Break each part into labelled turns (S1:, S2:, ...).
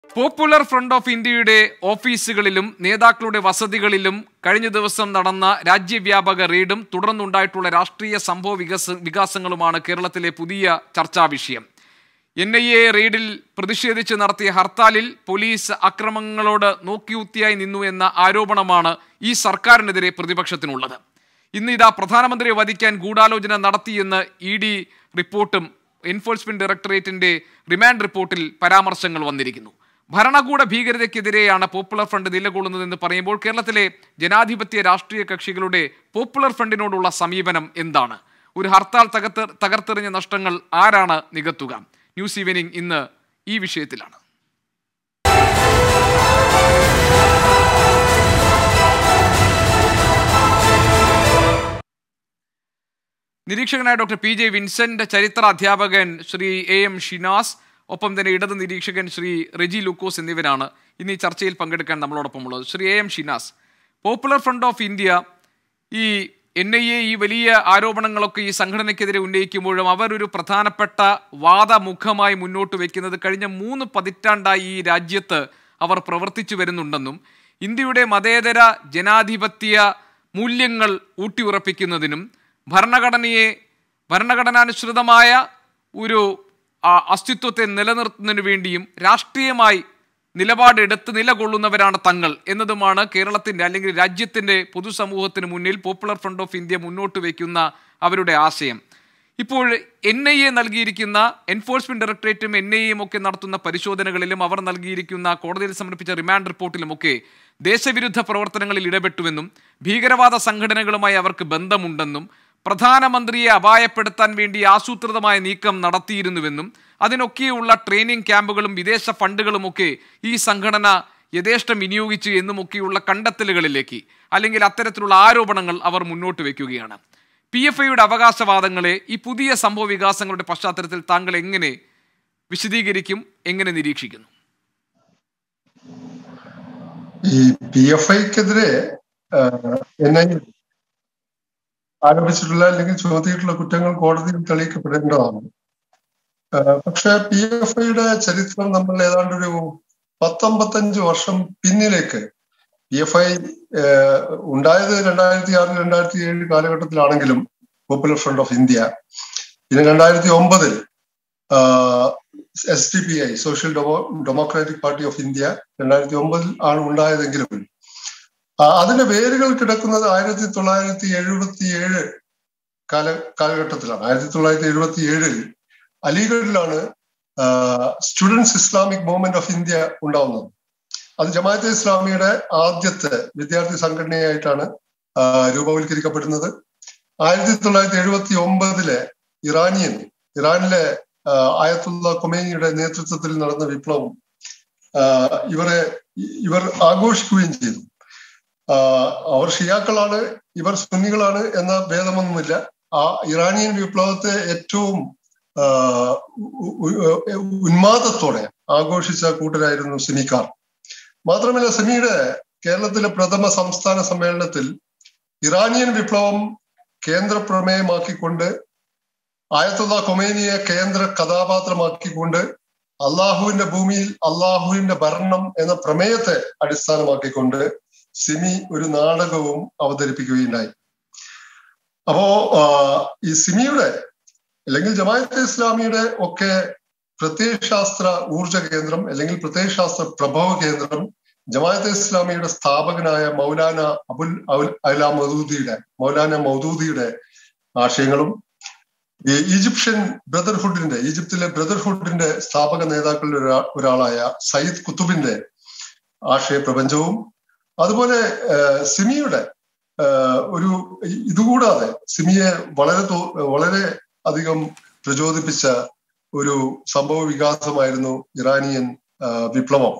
S1: Popular Front of ഇന്ത്യയുടെ ഓഫീസുകളിലും നേതാക്കളുടെ വസതികളിലും കഴിഞ്ഞ ദിവസം നടന്ന രാജ്യവ്യാപക റെയ്ഡും തുടർന്നുണ്ടായിട്ടുള്ള രാഷ്ട്രീയ സംഭവ വികസ വികാസങ്ങളുമാണ് കേരളത്തിലെ പുതിയ ചർച്ചാ വിഷയം എൻ ഐ എ റെയ്ഡിൽ പ്രതിഷേധിച്ച് നടത്തിയ ഹർത്താലിൽ പോലീസ് അക്രമങ്ങളോട് നോക്കിയുത്തിയായി നിന്നു എന്ന ആരോപണമാണ് ഈ സർക്കാരിനെതിരെ പ്രതിപക്ഷത്തിനുള്ളത് ഇന്ന് ഇതാ പ്രധാനമന്ത്രിയെ വധിക്കാൻ ഗൂഢാലോചന നടത്തിയെന്ന് ഇ ഡി റിപ്പോർട്ടും എൻഫോഴ്സ്മെന്റ് ഡയറക്ടറേറ്റിന്റെ റിമാൻഡ് റിപ്പോർട്ടിൽ പരാമർശങ്ങൾ വന്നിരിക്കുന്നു ഭരണകൂട ഭീകരതയ്ക്കെതിരെയാണ് പോപ്പുലർ ഫ്രണ്ട് നിലകൊള്ളുന്നതെന്ന് പറയുമ്പോൾ കേരളത്തിലെ ജനാധിപത്യ രാഷ്ട്രീയ കക്ഷികളുടെ പോപ്പുലർ ഫ്രണ്ടിനോടുള്ള സമീപനം എന്താണ് ഒരു ഹർത്താൽ തകർത്ത് തകർത്തെറിഞ്ഞ നഷ്ടങ്ങൾ ആരാണ് നികത്തുക ന്യൂസ് ഈവനിംഗ് ഇന്ന് ഈ വിഷയത്തിലാണ് നിരീക്ഷകനായ ഡോക്ടർ പി ജെ വിൻസെന്റ് ചരിത്ര അധ്യാപകൻ ശ്രീ എ എം ഷിനാസ് ഒപ്പം തന്നെ ഇടത് നിരീക്ഷകൻ ശ്രീ റെജി ലൂക്കോസ് എന്നിവരാണ് ഇന്ന് ഈ ചർച്ചയിൽ പങ്കെടുക്കാൻ നമ്മളോടൊപ്പം ഉള്ളത് Shri A M Shinas Popular Front of India ഈ എൻ ഐ എ ഈ വലിയ ആരോപണങ്ങളൊക്കെ ഈ സംഘടനയ്ക്കെതിരെ ഉന്നയിക്കുമ്പോഴും അവരൊരു പ്രധാനപ്പെട്ട വാദമുഖമായി മുന്നോട്ട് വയ്ക്കുന്നത് കഴിഞ്ഞ മൂന്ന് പതിറ്റാണ്ടായി ഈ രാജ്യത്ത് അവർ പ്രവർത്തിച്ചു വരുന്നുണ്ടെന്നും ഇന്ത്യയുടെ മതേതര ജനാധിപത്യ മൂല്യങ്ങൾ ഊട്ടിയുറപ്പിക്കുന്നതിനും ഭരണഘടനയെ ഭരണഘടനാനുസൃതമായ ഒരു ആ, അസ്തിത്വത്തെ നിലനിർത്തുന്നതിനു വേണ്ടിയും രാഷ്ട്രീയമായി നിലപാടെടുത്ത് നിലകൊള്ളുന്നവരാണ് തങ്ങൾ എന്നതുമാണ് കേരളത്തിന്റെ അല്ലെങ്കിൽ രാജ്യത്തിന്റെ പൊതുസമൂഹത്തിന് മുന്നിൽ പോപ്പുലർ ഫ്രണ്ട് ഓഫ് ഇന്ത്യ മുന്നോട്ട് വയ്ക്കുന്ന അവരുടെ ആശയം ഇപ്പോൾ എൻ ഐ എ നൽകിയിരിക്കുന്ന എൻഫോഴ്സ്മെന്റ് ഡയറക്ടറേറ്റും എൻ ഐ എയും ഒക്കെ നടത്തുന്ന പരിശോധനകളിലും അവർ നൽകിയിരിക്കുന്ന കോടതിയിൽ സമർപ്പിച്ച റിമാൻഡ് റിപ്പോർട്ടിലുമൊക്കെ ദേശവിരുദ്ധ പ്രവർത്തനങ്ങളിൽ ഇടപെട്ടുവെന്നും ഭീകരവാദ സംഘടനകളുമായി അവർക്ക് ബന്ധമുണ്ടെന്നും പ്രധാനമന്ത്രിയെ അപായപ്പെടുത്താൻ വേണ്ടി ആസൂത്രിതമായ നീക്കം നടത്തിയിരുന്നുവെന്നും അതിനൊക്കെയുള്ള ട്രെയിനിങ് ക്യാമ്പുകളും വിദേശ ഫണ്ടുകളുമൊക്കെ ഈ സംഘടന യഥേഷ്ടം വിനിയോഗിച്ചു എന്നുമൊക്കെയുള്ള കണ്ടെത്തലുകളിലേക്ക് അല്ലെങ്കിൽ അത്തരത്തിലുള്ള ആരോപണങ്ങൾ അവർ മുന്നോട്ട് വയ്ക്കുകയാണ് പി എഫ് ഐയുടെ അവകാശവാദങ്ങളെ ഈ പുതിയ സംഭവ വികാസങ്ങളുടെ പശ്ചാത്തലത്തിൽ താങ്കൾ എങ്ങനെ വിശദീകരിക്കും എങ്ങനെ നിരീക്ഷിക്കുന്നു
S2: ഈ പി എഫ് ഐക്കെതിരെ എൻ ഐ ആരോപിച്ചിട്ടുള്ള അല്ലെങ്കിൽ ചുമത്തിയിട്ടുള്ള കുറ്റങ്ങൾ കോടതിയിൽ തെളിയിക്കപ്പെടേണ്ടതാണ് ആ, പക്ഷെ പി എഫ് ഐയുടെ ചരിത്രം നമ്മൾ ഏതാണ്ട് ഒരു പത്തൊമ്പത്തഞ്ച് വർഷം പിന്നിലേക്ക് പി എഫ് ഐ ഉണ്ടായത് രണ്ടായിരത്തി ആറ് രണ്ടായിരത്തി ഏഴ് കാലഘട്ടത്തിലാണെങ്കിലും പോപ്പുലർ ഫ്രണ്ട് ഓഫ് ഇന്ത്യ പിന്നെ രണ്ടായിരത്തി ഒമ്പതിൽ S D P I social demo democratic party of India രണ്ടായിരത്തി ഒമ്പതിൽ ആണ് ഉണ്ടായതെങ്കിലും ആ, അതിന്റെ വേരുകൾ കിടക്കുന്നത് ആയിരത്തി തൊള്ളായിരത്തി എഴുപത്തി ഏഴ് കാല കാലഘട്ടത്തിലാണ് ആയിരത്തി തൊള്ളായിരത്തി എഴുപത്തി ഏഴിൽ അലിഗഡിലാണ് students Islamic movement of India ഉണ്ടാവുന്നത് അത് ജമാഅത്തെ ഇസ്ലാമിയുടെ ആദ്യത്തെ വിദ്യാർത്ഥി സംഘടനയായിട്ടാണ് ആ, രൂപവൽക്കരിക്കപ്പെടുന്നത് ആയിരത്തി തൊള്ളായിരത്തി എഴുപത്തി ഒമ്പതിലെ ഇറാനിയൻ ഇറാനിലെ ആ, ആയത്തുള്ള കൊമേനിയുടെ നേതൃത്വത്തിൽ നടന്ന വിപ്ലവം ആ, ഇവരെ ഇവർ ആഘോഷിക്കുകയും ചെയ്തു ആ, അവർ ഷിയാക്കളാണ് ഇവർ സുന്നികളാണ് എന്ന ഭേദമൊന്നുമില്ല ആ ഇറാനിയൻ വിപ്ലവത്തെ ഏറ്റവും ആ, ഉ- ഉ- ഉന്മാദത്തോടെ ആഘോഷിച്ച കൂട്ടരായിരുന്നു സിമിക്കാർ മാത്രമല്ല സെമിയുടെ കേരളത്തിലെ പ്രഥമ സംസ്ഥാന സമ്മേളനത്തിൽ ഇറാനിയൻ വിപ്ലവം കേന്ദ്ര പ്രമേയമാക്കിക്കൊണ്ട് ആയത്തുള്ള കൊമേനിയെ കേന്ദ്ര കഥാപാത്രമാക്കിക്കൊണ്ട് അള്ളാഹുവിന്റെ ഭൂമിയിൽ അള്ളാഹുവിന്റെ ഭരണം എന്ന പ്രമേയത്തെ അടിസ്ഥാനമാക്കിക്കൊണ്ട് സിമി ഒരു നാടകവും അവതരിപ്പിക്കുകയുണ്ടായി അപ്പോ ആ, ഈ സിമിയുടെ അല്ലെങ്കിൽ ജമാഅത്തെ ഇസ്ലാമിയുടെ ഒക്കെ പ്രത്യയശാസ്ത്ര ഊർജ കേന്ദ്രം അല്ലെങ്കിൽ പ്രത്യയശാസ്ത്ര പ്രഭവ കേന്ദ്രം ജമാഅത്തെ ഇസ്ലാമിയുടെ സ്ഥാപകനായ മൗലാന അബുൽ അവുൽ അല മൗദൂദിയുടെ മൗലാന മൗദൂദിയുടെ ആശയങ്ങളും ഈ ഈജിപ്ഷ്യൻ ബ്രദർഹുഡിന്റെ ഈജിപ്തിലെ ബ്രദർഹുഡിന്റെ സ്ഥാപക നേതാക്കളിൽ ഒരാ ഒരാളായ സയ്യിദ് കുത്തുബിന്റെ ആശയ പ്രപഞ്ചവും അതുപോലെ ആഹ് സിമിയുടെ ആഹ് ഒരു ഇതുകൂടാതെ സിമിയെ വളരെ തോ- വളരെ അധികം പ്രചോദിപ്പിച്ച ഒരു സംഭവ വികാസമായിരുന്നു ഇറാനിയൻ ആഹ് വിപ്ലവം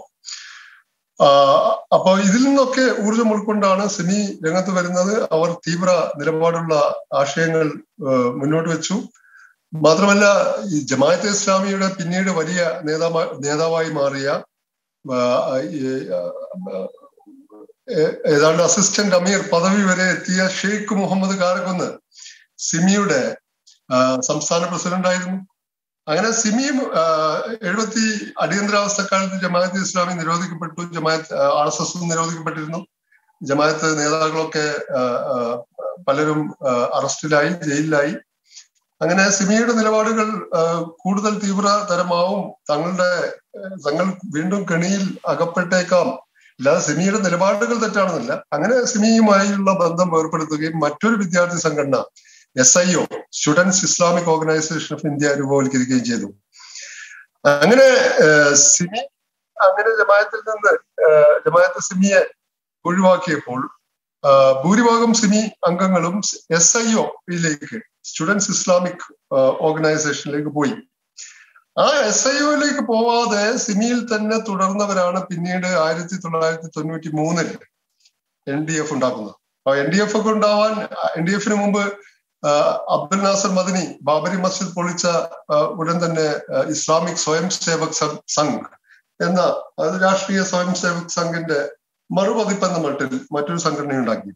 S2: ആഹ് അപ്പൊ ഇതിൽ നിന്നൊക്കെ ഊർജം ഉൾക്കൊണ്ടാണ് സിമി രംഗത്ത് വരുന്നത് അവർ തീവ്ര നിലപാടുള്ള ആശയങ്ങൾ ആഹ് മുന്നോട്ട് വെച്ചു മാത്രമല്ല ഈ ജമാഅത്തെ ഇസ്ലാമിയുടെ പിന്നീട് വലിയ നേതാവാ നേതാവായി മാറിയ ആഹ് ഈ, ആഹ്, ഏ- ഏതാണ്ട് അസിസ്റ്റന്റ് അമീർ പദവി വരെ എത്തിയ ഷെയ്ഖ് മുഹമ്മദ് കാരക്കുന്ന് സിമിയുടെ ആഹ്, സംസ്ഥാന പ്രസിഡന്റ് ആയിരുന്നു അങ്ങനെ സിമിയും എഴുപത്തി അടിയന്തരാവസ്ഥക്കാലത്ത് ജമാഅത്ത് ഇസ്ലാമി നിരോധിക്കപ്പെട്ടു ജമാഅത്ത് ആർ എസ് എസും നിരോധിക്കപ്പെട്ടിരുന്നു ജമാഅത്ത് നേതാക്കളൊക്കെ പലരും അറസ്റ്റിലായി ജയിലിലായി അങ്ങനെ സിമിയുടെ നിലപാടുകൾ കൂടുതൽ തീവ്രതരമാവും തങ്ങളുടെ തങ്ങൾ വീണ്ടും കെണിയിൽ അകപ്പെട്ടേക്കാം അല്ലാതെ സിമിയുടെ നിലപാടുകൾ തെറ്റാണെന്നില്ല അങ്ങനെ സിമിയുമായുള്ള ബന്ധം ഏർപ്പെടുത്തുകയും മറ്റൊരു വിദ്യാർത്ഥി സംഘടന S I O students Islamic organisation of India രൂപവൽക്കരിക്കുകയും ചെയ്തു അങ്ങനെ സിമി അങ്ങനെ ജമായത്തിൽ നിന്ന് ജമായത്ത് സിമിയെ ഒഴിവാക്കിയപ്പോൾ ഭൂരിഭാഗം സിമി അംഗങ്ങളും എസ് ഐ ഒയിലേക്ക് സ്റ്റുഡൻസ് ഇസ്ലാമിക് ഓർഗനൈസേഷനിലേക്ക് പോയി ആ എസ് ഐ ഒയിലേക്ക് പോവാതെ സിമിയിൽ തന്നെ തുടർന്നവരാണ് പിന്നീട് ആയിരത്തി തൊള്ളായിരത്തി തൊണ്ണൂറ്റി മൂന്നിൽ എൻ ഡി എഫ് ഉണ്ടാക്കുന്നത് അപ്പൊ എൻ ഡി എഫ് ഒക്കെ ഉണ്ടാവാൻ എൻ ഡി എഫിന് മുമ്പ് അബ്ദുൽ നാസർ മദനി ബാബരി മസ്ജിദ് പൊളിച്ച ഉടൻ തന്നെ ഇസ്ലാമിക് സ്വയം സേവക് സംഘ് എന്ന അത് രാഷ്ട്രീയ സ്വയം സേവക് സംഘിന്റെ മറുപതിപ്പെന്ന മട്ടിൽ മറ്റൊരു സംഘടന ഉണ്ടാക്കി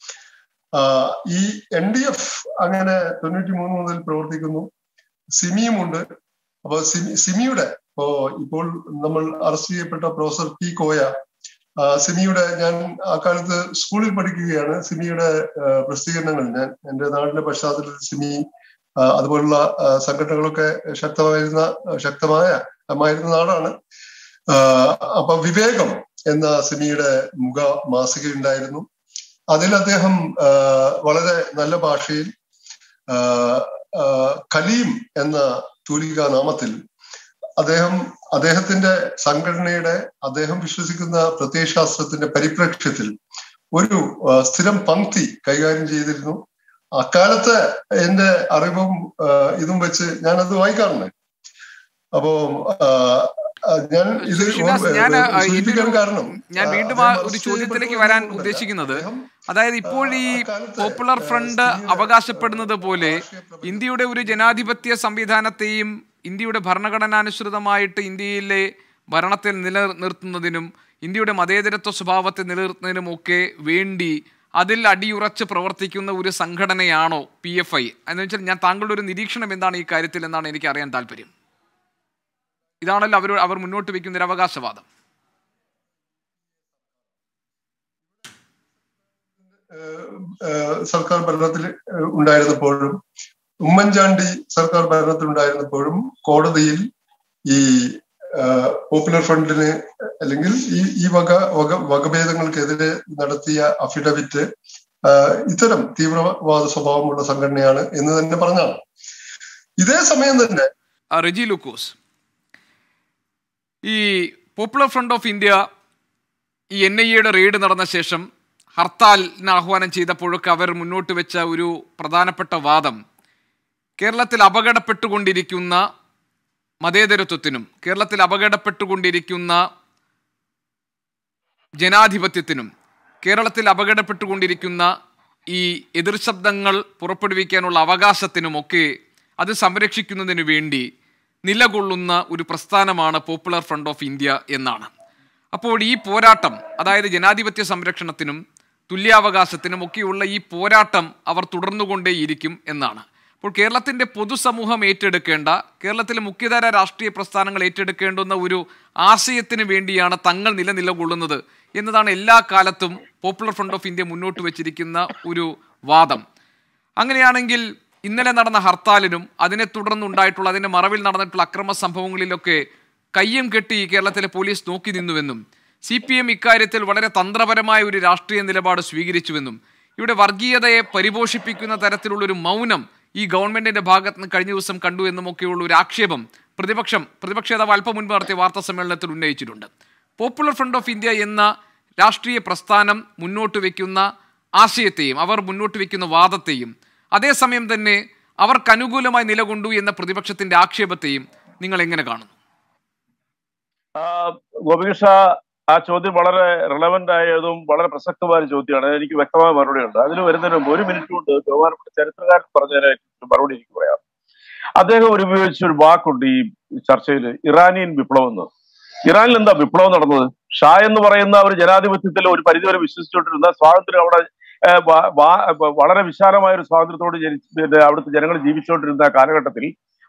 S2: ഈ എൻ ഡി എഫ് അങ്ങനെ തൊണ്ണൂറ്റി മൂന്ന് മുതൽ പ്രവർത്തിക്കുന്നു സിമിയുമുണ്ട് അപ്പൊ സിമി സിമിയുടെ ഇപ്പോ ഇപ്പോൾ നമ്മൾ അറസ്റ്റ് ചെയ്യപ്പെട്ട പ്രൊഫസർ പി കോയ സിമിയുടെ ഞാൻ ആ കാലത്ത് സ്കൂളിൽ പഠിക്കുകയാണ് സിമിയുടെ പ്രസിദ്ധീകരണങ്ങൾ ഞാൻ എൻ്റെ നാടിന്റെ പശ്ചാത്തലത്തിൽ സിമി അതുപോലുള്ള സംഘടനകളൊക്കെ ശക്തമായിരുന്ന ശക്തമായ മായിരുന്ന നാടാണ് അപ്പൊ വിവേകം എന്ന സിമിയുടെ മുഖ മാസിക ഉണ്ടായിരുന്നു അതിൽ അദ്ദേഹം വളരെ നല്ല ഭാഷയിൽ കലീം എന്ന തൂലിക നാമത്തിൽ അദ്ദേഹം അദ്ദേഹത്തിന്റെ സംഘടനയുടെ അദ്ദേഹം വിശ്വസിക്കുന്ന പ്രത്യയശാസ്ത്രത്തിന്റെ പരിപ്രേക്ഷ്യത്തിൽ ഒരു സ്ഥിരം പങ്ക്തി കൈകാര്യം ചെയ്തിരുന്നു അക്കാലത്തെ എന്റെ അറിവും ഇതും വെച്ച് ഞാൻ അത് വായിക്കാറുണ്ട് അപ്പോ ഞാൻ ഇത് സൂചിപ്പിക്കാൻ കാരണം
S1: ഞാൻ വീണ്ടും ആ ഒരു ചോദ്യത്തിലേക്ക് വരാൻ ഉദ്ദേശിക്കുന്നത് അതായത് ഇപ്പോൾ ഈ പോപ്പുലർ ഫ്രണ്ട് അവകാശപ്പെടുന്നത് പോലെ ഇന്ത്യയുടെ ഒരു ജനാധിപത്യ സംവിധാനത്തെയും ഇന്ത്യയുടെ ഭരണഘടനാനുസൃതമായിട്ട് ഇന്ത്യയിലെ ഭരണത്തിൽ നിലനിർത്തുന്നതിനും ഇന്ത്യയുടെ മതേതരത്വ സ്വഭാവത്തെ നിലനിർത്തുന്നതിനും ഒക്കെ വേണ്ടി അതിൽ അടിയുറച്ച് പ്രവർത്തിക്കുന്ന ഒരു സംഘടനയാണോ പി എഫ് ഐ എന്ന് വെച്ചാൽ ഞാൻ താങ്കളുടെ ഒരു നിരീക്ഷണം എന്താണ് ഈ കാര്യത്തിൽ എന്നാണ് എനിക്ക് അറിയാൻ താല്പര്യം ഇതാണല്ലോ അവർ അവർ മുന്നോട്ട് വയ്ക്കുന്ന ഒരു അവകാശവാദം
S2: സർക്കാർ ഭരണത്തിൽ ഉണ്ടായിരുന്നപ്പോഴും ഉമ്മൻചാണ്ടി സർക്കാർ ഭരണത്തിൽ ഉണ്ടായിരുന്നപ്പോഴും കോടതിയിൽ ഈ പോപ്പുലർ ഫ്രണ്ടിന് അല്ലെങ്കിൽ ഈ ഈ വക വക വകഭേദങ്ങൾക്കെതിരെ നടത്തിയ അഫിഡവിറ്റ് ഇത്തരം തീവ്രവാദ സ്വഭാവമുള്ള സംഘടനയാണ് എന്ന് തന്നെ പറഞ്ഞാണ് ഇതേ സമയം തന്നെ
S1: റെജി ലൂക്കോസ് ഈ പോപ്പുലർ ഫ്രണ്ട് ഓഫ് ഇന്ത്യ ഈ എൻ ഐ എയുടെ റെയ്ഡ് നടന്ന ശേഷം ഹർത്താലിന് ആഹ്വാനം ചെയ്തപ്പോഴൊക്കെ അവർ മുന്നോട്ട് വെച്ച ഒരു പ്രധാനപ്പെട്ട വാദം കേരളത്തിൽ അപകടപ്പെട്ടുകൊണ്ടിരിക്കുന്ന മതേതരത്വത്തിനും കേരളത്തിൽ അപകടപ്പെട്ടുകൊണ്ടിരിക്കുന്ന ജനാധിപത്യത്തിനും കേരളത്തിൽ അപകടപ്പെട്ടുകൊണ്ടിരിക്കുന്ന ഈ എതിർ ശബ്ദങ്ങൾ പുറപ്പെടുവിക്കാനുള്ള അവകാശത്തിനുമൊക്കെ അത് സംരക്ഷിക്കുന്നതിന് വേണ്ടി നിലകൊള്ളുന്ന ഒരു പ്രസ്ഥാനമാണ് പോപ്പുലർ ഫ്രണ്ട് ഓഫ് ഇന്ത്യ എന്നാണ് അപ്പോൾ ഈ പോരാട്ടം അതായത് ജനാധിപത്യ സംരക്ഷണത്തിനും തുല്യാവകാശത്തിനും ഒക്കെയുള്ള ഈ പോരാട്ടം അവർ തുടർന്നുകൊണ്ടേയിരിക്കും എന്നാണ് അപ്പോൾ കേരളത്തിൻ്റെ പൊതുസമൂഹം ഏറ്റെടുക്കേണ്ട കേരളത്തിലെ മുഖ്യധാര രാഷ്ട്രീയ പ്രസ്ഥാനങ്ങൾ ഏറ്റെടുക്കേണ്ടുന്ന ഒരു ആശയത്തിന് വേണ്ടിയാണ് തങ്ങൾ നില നിലകൊള്ളുന്നത് എന്നതാണ് എല്ലാ കാലത്തും പോപ്പുലർ ഫ്രണ്ട് ഓഫ് ഇന്ത്യ മുന്നോട്ട് വെച്ചിരിക്കുന്ന ഒരു വാദം അങ്ങനെയാണെങ്കിൽ ഇന്നലെ നടന്ന ഹർത്താലിനും അതിനെ തുടർന്നുണ്ടായിട്ടുള്ള അതിന്റെ മറവിൽ നടന്നിട്ടുള്ള അക്രമ സംഭവങ്ങളിലൊക്കെ കയ്യം കെട്ടി കേരളത്തിലെ പോലീസ് നോക്കി നിന്നുവെന്നും സി പി എം ഇക്കാര്യത്തിൽ വളരെ തന്ത്രപരമായ ഒരു രാഷ്ട്രീയ നിലപാട് സ്വീകരിച്ചുവെന്നും ഇവിടെ വർഗീയതയെ പരിപോഷിപ്പിക്കുന്ന തരത്തിലുള്ള ഒരു മൗനം ഈ ഗവൺമെന്റിന്റെ ഭാഗത്ത് നിന്ന് കഴിഞ്ഞ ദിവസം കണ്ടു എന്നുമൊക്കെയുള്ള ഒരു ആക്ഷേപം പ്രതിപക്ഷം പ്രതിപക്ഷ നേതാവ് അല്പം മുൻപ് നടത്തിയ വാർത്താ സമ്മേളനത്തിൽ ഉന്നയിച്ചിട്ടുണ്ട് പോപ്പുലർ ഫ്രണ്ട് ഓഫ് ഇന്ത്യ എന്ന രാഷ്ട്രീയ പ്രസ്ഥാനം മുന്നോട്ട് വയ്ക്കുന്ന ആശയത്തെയും അവർ മുന്നോട്ട് വയ്ക്കുന്ന വാദത്തെയും അതേസമയം തന്നെ അവർക്ക് അനുകൂലമായി നിലകൊണ്ടു എന്ന പ്രതിപക്ഷത്തിന്റെ ആക്ഷേപത്തെയും നിങ്ങൾ എങ്ങനെ കാണുന്നു
S3: ഗോപികൃഷ്ണ ആ ചോദ്യം വളരെ റിലവന്റ് ആയതും വളരെ പ്രസക്തമായ ചോദ്യമാണ് എനിക്ക് വ്യക്തമായ മറുപടി ഉണ്ട് അതിന് വരുന്നതിന് മുമ്പ് ഒരു മിനിറ്റ് കൊണ്ട് ബഹുമാനപ്പെട്ട ചരിത്രകാരൻ പറഞ്ഞതിന് മറുപടി എനിക്ക് പറയാം അദ്ദേഹം ഒരു ഉപയോഗിച്ച ഒരു വാക്കുണ്ട് ഈ ചർച്ചയിൽ ഇറാനിയൻ വിപ്ലവം എന്ന് ഇറാനിൽ എന്താ വിപ്ലവം നടന്നത് ഷാ എന്ന് പറയുന്ന ഒരു ജനാധിപത്യത്തിൽ ഒരു പരിധിവരെ വിശ്വസിച്ചുകൊണ്ടിരുന്ന സ്വാതന്ത്ര്യം അവിടെ വളരെ വിശാലമായ ഒരു സ്വാതന്ത്ര്യത്തോട് ജനിച്ച് അവിടുത്തെ ജനങ്ങൾ ജീവിച്ചുകൊണ്ടിരുന്ന കാലഘട്ടത്തിൽ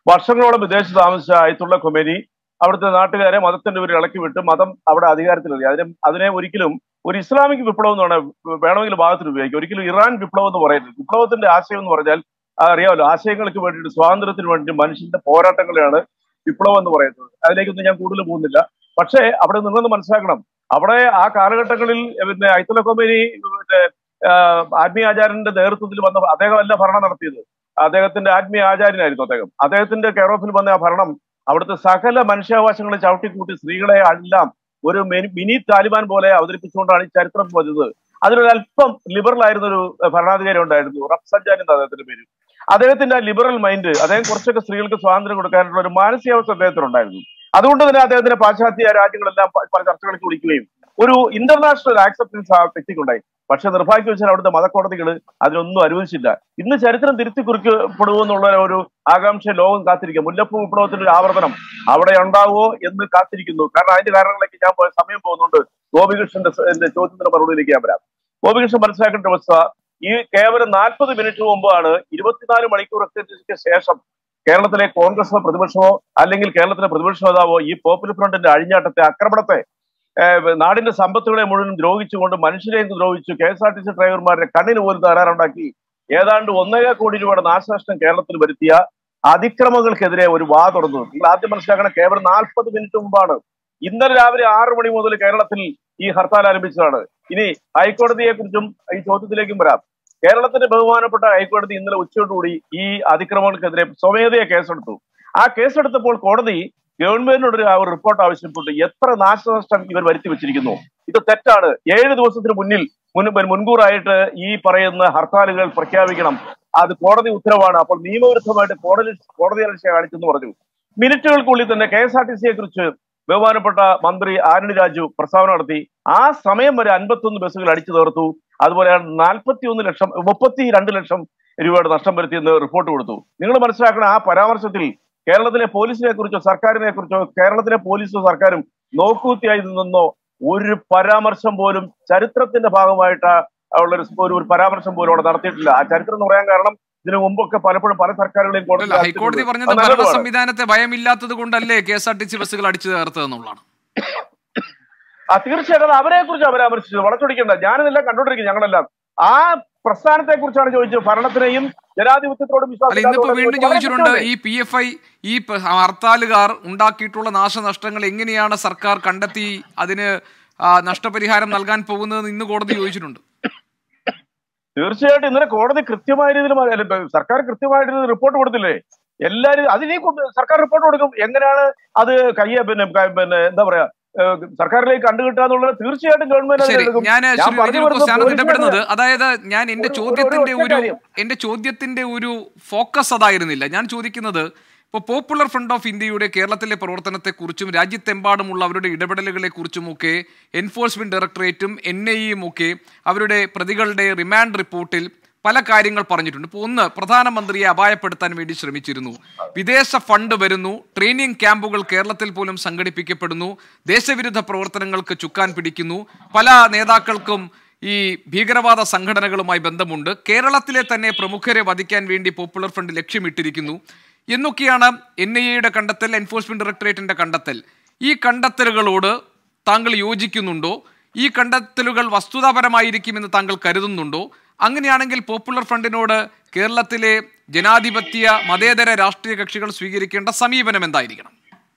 S3: വർഷങ്ങളോളം വിദേശത്ത് താമസിച്ച അയത്തുള്ള കൊമേനി അവിടുത്തെ നാട്ടുകാരെ മതത്തിന്റെ പേരിൽ ഇളക്കി വിട്ട് മതം അവിടെ അധികാരത്തിലെത്തി അതിനെ അതിനെ ഒരിക്കലും ഒരു ഇസ്ലാമിക് വിപ്ലവം എന്ന് പറഞ്ഞാൽ വേണമെങ്കിൽ ഭാഗത്തിന് ഉപയോഗിക്കും ഒരിക്കലും ഇറാൻ വിപ്ലവം എന്ന് പറയുന്നത് വിപ്ലവത്തിന്റെ ആശയം എന്ന് പറഞ്ഞാൽ ആ അറിയാമല്ലോ ആശയങ്ങൾക്ക് വേണ്ടിയിട്ട് സ്വാതന്ത്ര്യത്തിന് വേണ്ടി മനുഷ്യന്റെ പോരാട്ടങ്ങളെയാണ് വിപ്ലവം എന്ന് പറയുന്നത് അതിലേക്കൊന്നും ഞാൻ കൂടുതൽ പോകുന്നില്ല പക്ഷേ അവിടെ നിന്നൊന്ന് മനസ്സിലാക്കണം അവിടെ ആ കാലഘട്ടങ്ങളിൽ പിന്നെ അയത്തുള്ള കൊമേനി പിന്നെ ആഹ് ആത്മീയ ആചാര്യന്റെ നേതൃത്വത്തിൽ വന്ന അദ്ദേഹമല്ല ഭരണം നടത്തിയത് അദ്ദേഹത്തിന്റെ ആത്മീയ ആചാര്യനായിരുന്നു അദ്ദേഹം അദ്ദേഹത്തിന്റെ കെയർ ഓഫിൽ വന്ന ആ ഭരണം അവിടുത്തെ സകല മനുഷ്യാവകാശങ്ങളെ ചവിട്ടിക്കൂട്ടി സ്ത്രീകളെ എല്ലാം ഒരു മിനി- മിനി താലിബാൻ പോലെ അവതരിപ്പിച്ചുകൊണ്ടാണ് ഈ ചരിത്രം വന്നത് അതിലൊരു അല്പം ലിബറൽ ആയിരുന്ന ഒരു ഭരണാധികാരി ഉണ്ടായിരുന്നു റഫ്സഞ്ചാൻ എന്ന അദ്ദേഹത്തിന്റെ പേര് അദ്ദേഹത്തിന്റെ ആ ലിബറൽ മൈൻഡ് അദ്ദേഹം കുറച്ചൊക്കെ സ്ത്രീകൾക്ക് സ്വാതന്ത്ര്യം കൊടുക്കാനുള്ള ഒരു മാനസികാവസ്ഥ അദ്ദേഹത്തിനുണ്ടായിരുന്നു അതുകൊണ്ട് തന്നെ അദ്ദേഹത്തിന്റെ പാശ്ചാത്യ രാജ്യങ്ങളെല്ലാം പ- പല ചർച്ചകളിലേക്ക് വിളിക്കുകയും ഒരു ഇന്റർനാഷണൽ ആക്സെപ്റ്റൻസ് ആ വ്യക്തിക്കുണ്ടായി പക്ഷെ നിർഭാഗ്യവശാൽ അവിടുത്തെ മതക്കോടതികൾ അതിനൊന്നും അനുവദിച്ചില്ല ഇന്ന് ചരിത്രം തിരുത്തി കുറിക്കപ്പെടുമെന്നുള്ള ഒരു ആകാംക്ഷ ലോകം കാത്തിരിക്കുക മുല്ലപ്പൂ വിപ്ലവത്തിന്റെ ഒരു ആവർത്തനം അവിടെ ഉണ്ടാവുമോ എന്ന് കാത്തിരിക്കുന്നു കാരണം അതിന്റെ കാരണങ്ങളിലേക്ക് ഞാൻ പോയ സമയം പോകുന്നുണ്ട് ഗോപികൃഷ്ണന്റെ സ- എന്റെ ചോദ്യത്തിന് മറുപടിയിലേക്ക് ഞാൻ വരാം ഗോപികൃഷ്ണൻ മനസ്സിലാക്കേണ്ട അവസ്ഥ ഈ കേവലം നാൽപ്പത് മിനിറ്റ് മുമ്പാണ് ഇരുപത്തിനാല് മണിക്കൂർ എത്തിയതിനു ശേഷം കേരളത്തിലെ കോൺഗ്രസോ പ്രതിപക്ഷമോ അല്ലെങ്കിൽ കേരളത്തിലെ പ്രതിപക്ഷ നേതാവോ ഈ പോപ്പുലർ ഫ്രണ്ടിന്റെ അഴിഞ്ഞാട്ടത്തെ ആക്രമണത്തെ ഏഹ് നാടിന്റെ സമ്പത്തുകളെ മുഴുവൻ ദ്രോഹിച്ചുകൊണ്ട് മനുഷ്യരെയും ദ്രോഹിച്ചു K S R T C ഡ്രൈവർമാരുടെ കണ്ണിന് പോലും തകരാറുണ്ടാക്കി ഏതാണ്ട് ഒന്നര കോടി രൂപയുടെ നാശനഷ്ടം കേരളത്തിൽ വരുത്തിയ അതിക്രമങ്ങൾക്കെതിരെ ഒരു വാ തുറന്നു നിങ്ങൾ ആദ്യം മനസ്സിലാക്കണം കേവലം നാൽപ്പത് മിനിറ്റ് മുമ്പാണ് ഇന്നലെ രാവിലെ ആറു മണി മുതൽ കേരളത്തിൽ ഈ ഹർത്താൽ ആരംഭിച്ചതാണ് ഇനി ഹൈക്കോടതിയെ കുറിച്ചും ഈ ചോദ്യത്തിലേക്കും വരാം കേരളത്തിന്റെ ബഹുമാനപ്പെട്ട ഹൈക്കോടതി ഇന്നലെ ഉച്ചയോടുകൂടി ഈ അതിക്രമങ്ങൾക്കെതിരെ സ്വമേധയാ കേസെടുത്തു ആ കേസെടുത്തപ്പോൾ കോടതി ഗവൺമെന്റിനോട് ഒരു ഒരു റിപ്പോർട്ട് ആവശ്യപ്പെട്ടു എത്ര നാശനഷ്ടം ഇവർ വരുത്തി വെച്ചിരിക്കുന്നു ഇത് തെറ്റാണ് ഏഴ് ദിവസത്തിന് മുന്നിൽ മുൻ മുൻകൂറായിട്ട് ഈ പറയുന്ന ഹർത്താലുകൾ പ്രഖ്യാപിക്കണം അത് കോടതി ഉത്തരവാണ് അപ്പോൾ നിയമവിരുദ്ധമായിട്ട് കോടതി കോടതി അലക്ഷ്യ കാണിച്ചെന്ന് പറഞ്ഞു മിനിറ്റുകൾക്കുള്ളിൽ തന്നെ കെ എസ് ആർ ടി സിയെ കുറിച്ച് ബഹുമാനപ്പെട്ട മന്ത്രി ആന്റണി രാജു പ്രസ്താവന നടത്തി ആ സമയം വരെ അൻപത്തൊന്ന് ബസ്സുകൾ അടിച്ചു തീർത്തു അതുപോലെ നാൽപ്പത്തി ഒന്ന് ലക്ഷം മുപ്പത്തി രണ്ട് ലക്ഷം രൂപയുടെ നഷ്ടം വരുത്തിയെന്ന് റിപ്പോർട്ട് കൊടുത്തു നിങ്ങൾ മനസ്സിലാക്കണം ആ പരാമർശത്തിൽ കേരളത്തിലെ പോലീസിനെ കുറിച്ചോ സർക്കാരിനെ കുറിച്ചോ കേരളത്തിലെ പോലീസോ സർക്കാരും നോക്കൂത്തിയായി നിന്നോ ഒരു പരാമർശം പോലും ചരിത്രത്തിന്റെ ഭാഗമായിട്ട് ഉള്ള ഒരു ഒരു- ഒരു പരാമർശം പോലും അവിടെ നടത്തിയിട്ടില്ല ആ ചരിത്രം എന്ന് പറയാൻ കാരണം ഇതിനു മുമ്പൊക്കെ പലപ്പോഴും പല സർക്കാരുകളെയും
S1: അല്ല
S3: കോടതി
S1: ഹൈക്കോടതി പറഞ്ഞത്
S3: അത്
S1: ഭരണ
S3: നല്ലതുമാണ്.
S1: സംവിധാനത്തെ ഭയമില്ലാത്തത് കൊണ്ടല്ലേ K S R T C ബസ്സുകൾ അടിച്ചു ചേർത്തതെന്നുള്ളതാണ്
S3: ആ തീർച്ചയായിട്ടും അവരെ കുറിച്ച് പരാമർശിച്ചത് വളച്ചൊടിക്കേണ്ട ഞാനിതെല്ലാം കണ്ടോണ്ടിരിക്കും ഞങ്ങളെല്ലാം ആ പ്രസ്ഥാനത്തെ കുറിച്ചാണ് ചോദിച്ചത് ഭരണത്തിനെയും ജനാധിപത്യത്തോടും
S1: അല്ല ഇന്നിപ്പോ
S3: വിശ്വാസം
S1: വീണ്ടും ചോദിച്ചിട്ടുണ്ട് ഈ പി എഫ് ഐ ഈ പ- ഹർത്താലുകാർ ഉണ്ടാക്കിയിട്ടുള്ള നാശനഷ്ടങ്ങൾ എങ്ങനെയാണ് സർക്കാർ കണ്ടെത്തി അതിന് ആ, നഷ്ടപരിഹാരം നൽകാൻ പോകുന്നത് ഇന്ന് കോടതി ചോദിച്ചിട്ടുണ്ട്
S3: തീർച്ചയായിട്ടും ഇന്നലെ കോടതി കൃത്യമായ രീതിയിൽ മ- അല്ല, സർക്കാർ കൃത്യമായ രീതിയിൽ റിപ്പോർട്ട് കൊടുത്തില്ലേ എല്ലാരും അതിനെ കൊണ്ട് സർക്കാർ റിപ്പോർട്ട് കൊടുക്കും എങ്ങനെയാണ് അത് കയ്യ പിന്നെ ക- പിന്നെ എന്താ പറയാ ഏഹ് സർക്കാരിലേക്ക് കണ്ടുകിട്ടുക എന്നുള്ളത് തീർച്ചയായിട്ടും ഗവൺമെന്റ്
S1: ശരി
S3: അതിലെടുക്കും.
S1: ഞാൻ
S3: ഞാൻ
S1: ശ്രീ
S3: പറഞ്ഞു
S1: രജി
S3: വരുന്നത്
S1: ലൂക്കോസ് ആണ്
S3: പോലീസുകാരെ-
S1: ഇടപെടുന്നത് അതായത് ഞാൻ എന്റെ
S3: ഒരു- ഒരു-
S1: ചോദ്യത്തിന്റെ
S3: ഒരു ഒറ്റ
S1: ഒരു
S3: കാര്യം.
S1: എന്റെ ചോദ്യത്തിന്റെ ഒരു ഫോക്കസ് അതായിരുന്നില്ല ഞാൻ ചോദിക്കുന്നത് ഇപ്പോൾ പോപ്പുലർ ഫ്രണ്ട് ഓഫ് ഇന്ത്യയുടെ കേരളത്തിലെ പ്രവർത്തനത്തെക്കുറിച്ചും രാജ്യത്തെമ്പാടുമുള്ള അവരുടെ ഇടപെടലുകളെ കുറിച്ചുമൊക്കെ എൻഫോഴ്സ്മെന്റ് ഡയറക്ടറേറ്റും എൻ ഐയും ഒക്കെ അവരുടെ പ്രതികളുടെ റിമാൻഡ് റിപ്പോർട്ടിൽ പല കാര്യങ്ങൾ പറഞ്ഞിട്ടുണ്ട് ഇപ്പോൾ ഒന്ന് പ്രധാനമന്ത്രിയെ അപായപ്പെടുത്താൻ വേണ്ടി ശ്രമിച്ചിരുന്നു വിദേശ ഫണ്ട് വരുന്നു ട്രെയിനിങ് ക്യാമ്പുകൾ കേരളത്തിൽ പോലും സംഘടിപ്പിക്കപ്പെടുന്നു ദേശവിരുദ്ധ പ്രവർത്തനങ്ങൾക്ക് ചുക്കാൻ പിടിക്കുന്നു പല നേതാക്കൾക്കും ഈ ഭീകരവാദ സംഘടനകളുമായി ബന്ധമുണ്ട് കേരളത്തിലെ തന്നെ പ്രമുഖരെ വധിക്കാൻ വേണ്ടി പോപ്പുലർ ഫ്രണ്ട് ലക്ഷ്യമിട്ടിരിക്കുന്നു എന്നൊക്കെയാണ് എൻ ഐ എയുടെ കണ്ടെത്തൽ എൻഫോഴ്സ്മെന്റ് ഡയറക്ടറേറ്റിന്റെ കണ്ടെത്തൽ ഈ കണ്ടെത്തലുകളോട് താങ്കൾ യോജിക്കുന്നുണ്ടോ ഈ കണ്ടെത്തലുകൾ വസ്തുതാപരമായിരിക്കുമെന്ന് താങ്കൾ കരുതുന്നുണ്ടോ അങ്ങനെയാണെങ്കിൽ പോപ്പുലർ ഫ്രണ്ടിനോട് കേരളത്തിലെ ജനാധിപത്യ മതേതര രാഷ്ട്രീയ കക്ഷികൾ സ്വീകരിക്കേണ്ട സമീപനം എന്തായിരിക്കണം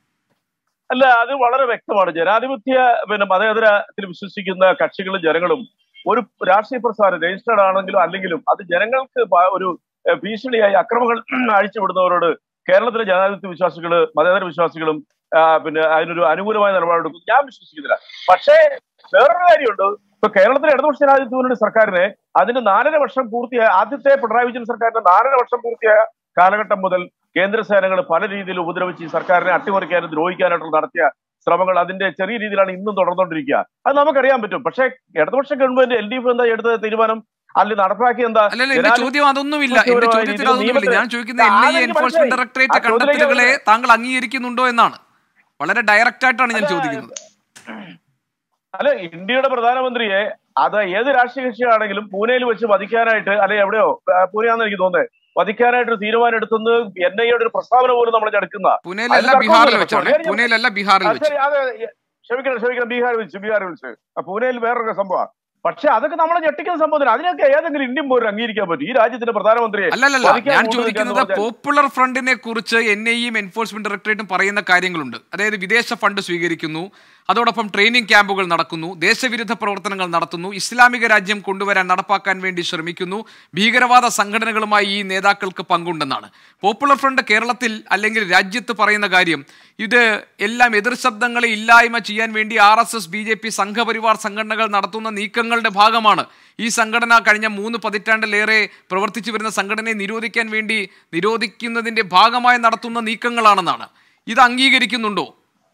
S3: അല്ല അത് വളരെ വ്യക്തമാണ് ജനാധിപത്യ പിന്നെ മതേതരത്തിൽ വിശ്വസിക്കുന്ന കക്ഷികളും ജനങ്ങളും ഒരു രാഷ്ട്രീയ പ്രസ്ഥാനം രജിസ്റ്റേർഡ് ആണെങ്കിലും അല്ലെങ്കിലും അത് ജനങ്ങൾക്ക് പ- ഒരു ഏഹ്, ഭീഷണിയായി അക്രമങ്ങൾ അഴിച്ചുവിടുന്നവരോട് കേരളത്തിലെ ജനാധിപത്യ വിശ്വാസികള് മതേതര വിശ്വാസികളും ആ, പിന്നെ അതിനൊരു അനുകൂലമായ നിലപാടെടുക്കും ഞാൻ വിശ്വസിക്കുന്നില്ല പക്ഷേ വേറൊരു കാര്യമുണ്ട് ഇപ്പൊ കേരളത്തിലെ ഇടതുപക്ഷ ജനാധിപത്യ മുന്നണി സർക്കാരിന് അതിന്റെ നാലര വർഷം പൂർത്തിയായ ആദ്യത്തെ പിണറായി വിജയൻ സർക്കാരിന്റെ നാലര വർഷം പൂർത്തിയായ കാലഘട്ടം മുതൽ കേന്ദ്ര സേനകൾ പല രീതിയിൽ ഉപദ്രവിച്ച് ഈ സർക്കാരിനെ അട്ടിമറിക്കാനും ദ്രോഹിക്കാനായിട്ടുള്ള നടത്തിയ ശ്രമങ്ങൾ അതിന്റെ ചെറിയ രീതിയിലാണ് ഇന്നും തുടർന്നുകൊണ്ടിരിക്കുക അത് നമുക്കറിയാൻ പറ്റും പക്ഷേ ഇടതുപക്ഷ ഗവൺമെന്റ് എൽ ഡി എഫ് എന്താ എടുത്ത തീരുമാനം അല്ലെങ്കിൽ നടപ്പാക്കി എന്താ
S1: അല്ലല്ല എന്റെ
S3: ജനാധി-
S1: ചോദ്യം അതൊന്നുമില്ല എന്റെ
S3: കൃത്യപരമായ
S1: ചോദ്യത്തിൽ
S3: രീതിയിൽ
S1: അതൊന്നുമില്ല
S3: നിയമത്തിന്
S1: ഞാൻ ചോദിക്കുന്നത് എൻ ഐ
S3: അതെനിക്ക്
S1: എൻഫോഴ്സ്മെന്റ്
S3: മനസ്സിലായി.
S1: ഡയറക്ടറേറ്റ്
S3: ആ ചോദ്യത്തിലേക്ക്
S1: കണ്ടെത്തലുകളെ
S3: വരുന്നത്.
S1: താങ്കൾ അംഗീകരിക്കുന്നുണ്ടോ എന്നാണ് വളരെ ഡയറക്റ്റ് ആയിട്ടാണ് ഞാൻ
S3: അല്ല,
S1: ചോദിക്കുന്നത്
S3: അല്ല ഇന്ത്യയുടെ പ്രധാനമന്ത്രിയെ അത് ഏത് രാഷ്ട്രീയ കക്ഷിയാണെങ്കിലും പൂനെയിൽ വെച്ച് വധിക്കാനായിട്ട് അല്ലെ എവിടെയോ ആ, പൂനെയാന്ന് എനിക്ക് തോന്നുന്നത് വധിക്കാനായിട്ട് തീരുമാനം എടുത്തുന്നത് എൻ ഐ ഒരു പ്രസ്താവന പോലും നമ്മൾ എടുക്കുന്ന
S1: പുനെയിലല്ല
S3: അതിൽ
S1: ബീഹാറിൽ
S3: തർക്കമൊന്നുമില്ല.
S1: വെച്ചാണ്
S3: പക്ഷേ
S1: പുനെയിലല്ല ബീഹാറിൽ വെച്ച്
S3: ശരി അതെ ക്ഷമിക്കണം ക്ഷമിക്കണം ബീഹാർ വിളിച്ച് ബീഹാർ വിളിച്ച് ആ പൂനെയിൽ വേറൊരു സംഭവം പക്ഷെ അതൊക്കെ നമ്മളെ ഞെട്ടിക്കുന്ന സംഭവത്തിന് അതിനൊക്കെ ഏതെങ്കിലും ഇന്ത്യൻ പൗരൻ അംഗീകരിക്കാൻ പറ്റും ഈ രാജ്യത്തിന്റെ പ്രധാനമന്ത്രിയെ
S1: അല്ലല്ല
S3: വധിക്കാൻ
S1: ഞാൻ
S3: കൊണ്ടുവരിക എന്ന്
S1: ചോദിക്കുന്നത്
S3: പറഞ്ഞാൽ-
S1: പോപ്പുലർ ഫ്രണ്ടിനെ കുറിച്ച് എൻ ഐയും എൻഫോഴ്സ്മെന്റ് ഡയറക്ടറേറ്റും പറയുന്ന കാര്യങ്ങളുണ്ട് അതായത് വിദേശ ഫണ്ട് സ്വീകരിക്കുന്നു അതോടൊപ്പം ട്രെയിനിങ് ക്യാമ്പുകൾ നടക്കുന്നു ദേശവിരുദ്ധ പ്രവർത്തനങ്ങൾ നടത്തുന്നു ഇസ്ലാമിക രാജ്യം കൊണ്ടുവരാൻ നടപ്പാക്കാൻ വേണ്ടി ശ്രമിക്കുന്നു ഭീകരവാദ സംഘടനകളുമായി ഈ നേതാക്കൾക്ക് പങ്കുണ്ടെന്നാണ് പോപ്പുലർ ഫ്രണ്ട് കേരളത്തിൽ അല്ലെങ്കിൽ രാജ്യത്ത് പറയുന്ന കാര്യം ഇത് എല്ലാം എതിർ ശബ്ദങ്ങളെ ഇല്ലായ്മ ചെയ്യാൻ വേണ്ടി R S S B J P Sangh Parivar സംഘടനകൾ നടത്തുന്ന നീക്കങ്ങളുടെ ഭാഗമാണ് ഈ സംഘടന കഴിഞ്ഞ മൂന്ന് പതിറ്റാണ്ടിലേറെ പ്രവർത്തിച്ചു വരുന്ന സംഘടനയെ നിരോധിക്കാൻ വേണ്ടി നിരോധിക്കുന്നതിന്റെ ഭാഗമായി നടത്തുന്ന നീക്കങ്ങളാണെന്നാണ് ഇത് അംഗീകരിക്കുന്നുണ്ടോ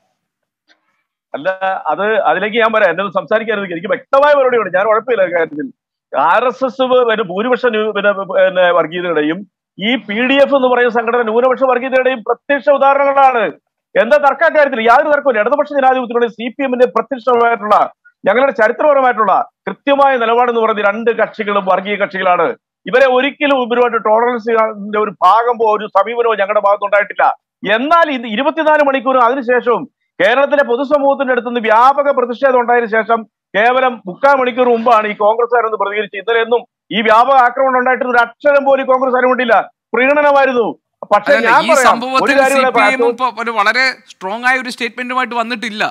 S3: അല്ല അത് അതിലേക്ക് ഞാൻ പറയാം എന്നെ ഒന്ന് സംസാരിക്കാനും എനിക്ക് വ്യക്തമായ മറുപടിയുണ്ട് ഞാൻ ഉഴപ്പില്ല കാര്യത്തിൽ ആർ എസ് എസ് പിന്നെ ഭൂരിപക്ഷ ന്യൂ- പിന്നെ പിന്നെ വർഗീയതയുടെയും ഈ പി ഡി എഫ് എന്ന് പറയുന്ന സംഘടന ന്യൂനപക്ഷ വർഗീയതയുടെയും പ്രത്യക്ഷ ഉദാഹരണങ്ങളാണ് എന്താ തർക്ക കാര്യത്തിൽ യാതൊരു തർക്കമില്ല ഇടതുപക്ഷ ജനാധിപത്യത്തിലൂടെ സി പി എമ്മിന്റെ പ്രത്യക്ഷമായിട്ടുള്ള ഞങ്ങളുടെ ചരിത്രപരമായിട്ടുള്ള കൃത്യമായ നിലപാടെന്ന് പറയുന്ന രണ്ട് കക്ഷികളും വർഗീയ കക്ഷികളാണ് ഇവരെ ഒരിക്കലും ഇവരുമായിട്ട് ടോളറൻസിന്റെ ഒരു ഭാഗമോ ഒരു സമീപനമോ ഞങ്ങളുടെ ഭാഗത്തുണ്ടായിട്ടില്ല എന്നാൽ ഇത് ഇരുപത്തിനാല് മണിക്കൂറും അതിനുശേഷവും കേരളത്തിലെ പൊതുസമൂഹത്തിന്റെ അടുത്തുനിന്ന് വ്യാപക പ്രതിഷേധം ഉണ്ടായതിനു ശേഷം കേവലം മുക്കാൽ മണിക്കൂർ മുമ്പാണ് ഈ കോൺഗ്രസ്സുകാരെന്ന് പ്രതികരിച്ച് ഇന്നലെ എന്നും ഈ വ്യാപക ആക്രമണം ഉണ്ടായിട്ട് ഒരു അക്ഷരം പോലും ഈ കോൺഗ്രസ് കൊണ്ടില്ല പ്രീണനമായിരുന്നു പക്ഷേ
S1: അല്ലല്ല,
S3: ഞാൻ
S1: ഈ
S3: പറയാം, ഒരു
S1: സംഭവത്തിൽ
S3: കാര്യം
S1: സി
S3: ഇവിടെ
S1: പി
S3: പറയാം.
S1: എമ്മും ഒരു വളരെ സ്ട്രോങ് ആയ ഒരു സ്റ്റേറ്റ്മെന്റുമായിട്ട് വന്നിട്ടില്ല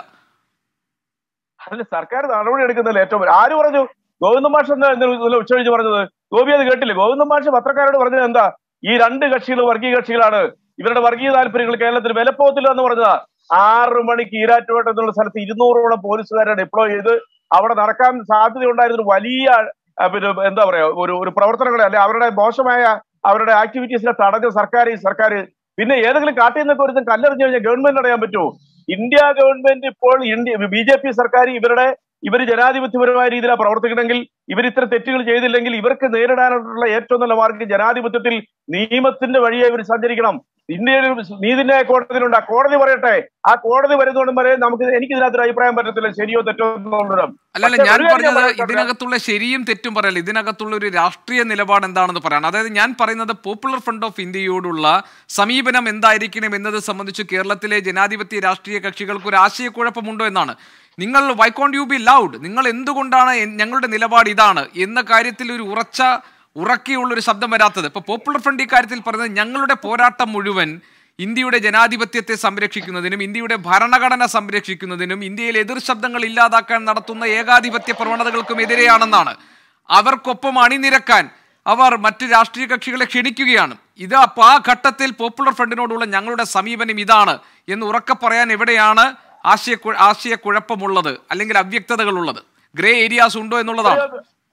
S3: അതിൽ സർക്കാർ നടപടി എടുക്കുന്നില്ല ഏറ്റവും വലിയ- ആര് പറഞ്ഞു ഗോവിന്ദ മാഷ് എന്താ ഇന്നലെ ഉച്ചകഴിഞ്ഞ് പറഞ്ഞത് ഗോപി അത് കേട്ടില്ലേ ഗോവിന്ദ മാഷ് പത്രക്കാരോട് പറഞ്ഞത് എന്താ ഈ രണ്ട് കക്ഷികൾ വർഗീയ കക്ഷികളാണ് ഇവരുടെ വർഗീയ താല്പര്യങ്ങൾ കേരളത്തിൽ വിലപ്പോകത്തില്ല എന്ന് പറഞ്ഞതാ ആറ് മണിക്ക് ഈരാറ്റുപേട്ട എന്നുള്ള സ്ഥലത്ത് ഇരുന്നൂറോളം പോലീസുകാരെ ഡിപ്ലോയ് ചെയ്ത് അവിടെ നടക്കാൻ സാധ്യതയുണ്ടായിരുന്ന ഒരു വലിയ ആ, പിന്നെ എന്താ പറയാ ഒരു ഒരു പ്രവർത്തനങ്ങളെ അല്ലെ അവരുടെ മോശമായ അവരുടെ ആക്ടിവിറ്റീസിനെ തടഞ്ഞ സർക്കാർ ഈ സർക്കാർ പിന്നെ ഏതെങ്കിലും കാട്ടിൽ നിന്നൊക്കെ ഒരുത്തം കല്ലെറിഞ്ഞു കഴിഞ്ഞാൽ ഗവൺമെന്റ് അടയാൻ പറ്റുമോ ഇന്ത്യ ഗവൺമെന്റ് ഇപ്പോൾ ഇന്ത്യ ബി ജെ പി സർക്കാർ ഇവരുടെ ഇവർ ജനാധിപത്യപരമായ രീതിയിലാണ് പ്രവർത്തിക്കണമെങ്കിൽ ഇവർ ഇത്തരം തെറ്റുകൾ ചെയ്തില്ലെങ്കിൽ ഇവർക്ക് നേരിടാനുള്ള ഏറ്റവും നല്ല മാർഗ്ഗം ജനാധിപത്യത്തിൽ നിയമത്തിന്റെ വഴിയെ ഇവർ സഞ്ചരിക്കണം ഇന്ത്യയിൽ ഒരു നീതിന്യായ കോടതിയിലുണ്ട് ആ കോടതി പറയട്ടെ ആ കോടതി വരുന്നതുകൊണ്ട് വരെ നമുക്ക് എനിക്ക് ഇതിനകത്തൊരു അഭിപ്രായം പറ്റത്തില്ല ശരിയോ തെറ്റോ എന്നുള്ളത്
S1: അല്ലല്ല
S3: പക്ഷേ
S1: ഞാൻ
S3: ഒരു കാര്യം
S1: പറഞ്ഞത്
S3: പറയട്ടെ.
S1: ഇതിനകത്തുള്ള ശരിയും തെറ്റും പറയല്ല ഇതിനകത്തുള്ള ഒരു രാഷ്ട്രീയ നിലപാട് എന്താണെന്ന് പറയണം അതായത് ഞാൻ പറയുന്നത് പോപ്പുലർ ഫ്രണ്ട് ഓഫ് ഇന്ത്യയോടുള്ള സമീപനം എന്തായിരിക്കണം എന്നത് സംബന്ധിച്ച് കേരളത്തിലെ ജനാധിപത്യ രാഷ്ട്രീയ കക്ഷികൾക്ക് ഒരു ആശയക്കുഴപ്പമുണ്ടോ എന്നാണ് നിങ്ങൾ why can't you be loud നിങ്ങൾ എന്തുകൊണ്ടാണ് എൻ- ഞങ്ങളുടെ നിലപാട് ഇതാണ് എന്ന കാര്യത്തിൽ ഒരു ഉറച്ച ഉറക്കിയുള്ള ഒരു ശബ്ദം വരാത്തത് ഇപ്പൊ പോപ്പുലർ ഫ്രണ്ട് ഈ കാര്യത്തിൽ പറയുന്നത് ഞങ്ങളുടെ പോരാട്ടം മുഴുവൻ ഇന്ത്യയുടെ ജനാധിപത്യത്തെ സംരക്ഷിക്കുന്നതിനും ഇന്ത്യയുടെ ഭരണഘടന സംരക്ഷിക്കുന്നതിനും ഇന്ത്യയിൽ എതിർ ശബ്ദങ്ങൾ ഇല്ലാതാക്കാൻ നടത്തുന്ന ഏകാധിപത്യ പ്രവണതകൾക്കും എതിരെയാണെന്നാണ് അവർക്കൊപ്പം അണിനിരക്കാൻ അവർ മറ്റ് രാഷ്ട്രീയ കക്ഷികളെ ക്ഷണിക്കുകയാണ് ഇത് അപ്പോൾ ആ ഘട്ടത്തിൽ പോപ്പുലർ ഫ്രണ്ടിനോടുള്ള ഞങ്ങളുടെ സമീപനം ഇതാണ് എന്ന് ഉറക്കെ പറയാൻ എവിടെയാണ് ആശയക്കു ആശയക്കുഴപ്പമുള്ളത് അല്ലെങ്കിൽ അവ്യക്തതകളുള്ളത് ഗ്രേ ഏരിയാസ് ഉണ്ടോ എന്നുള്ളതാണ്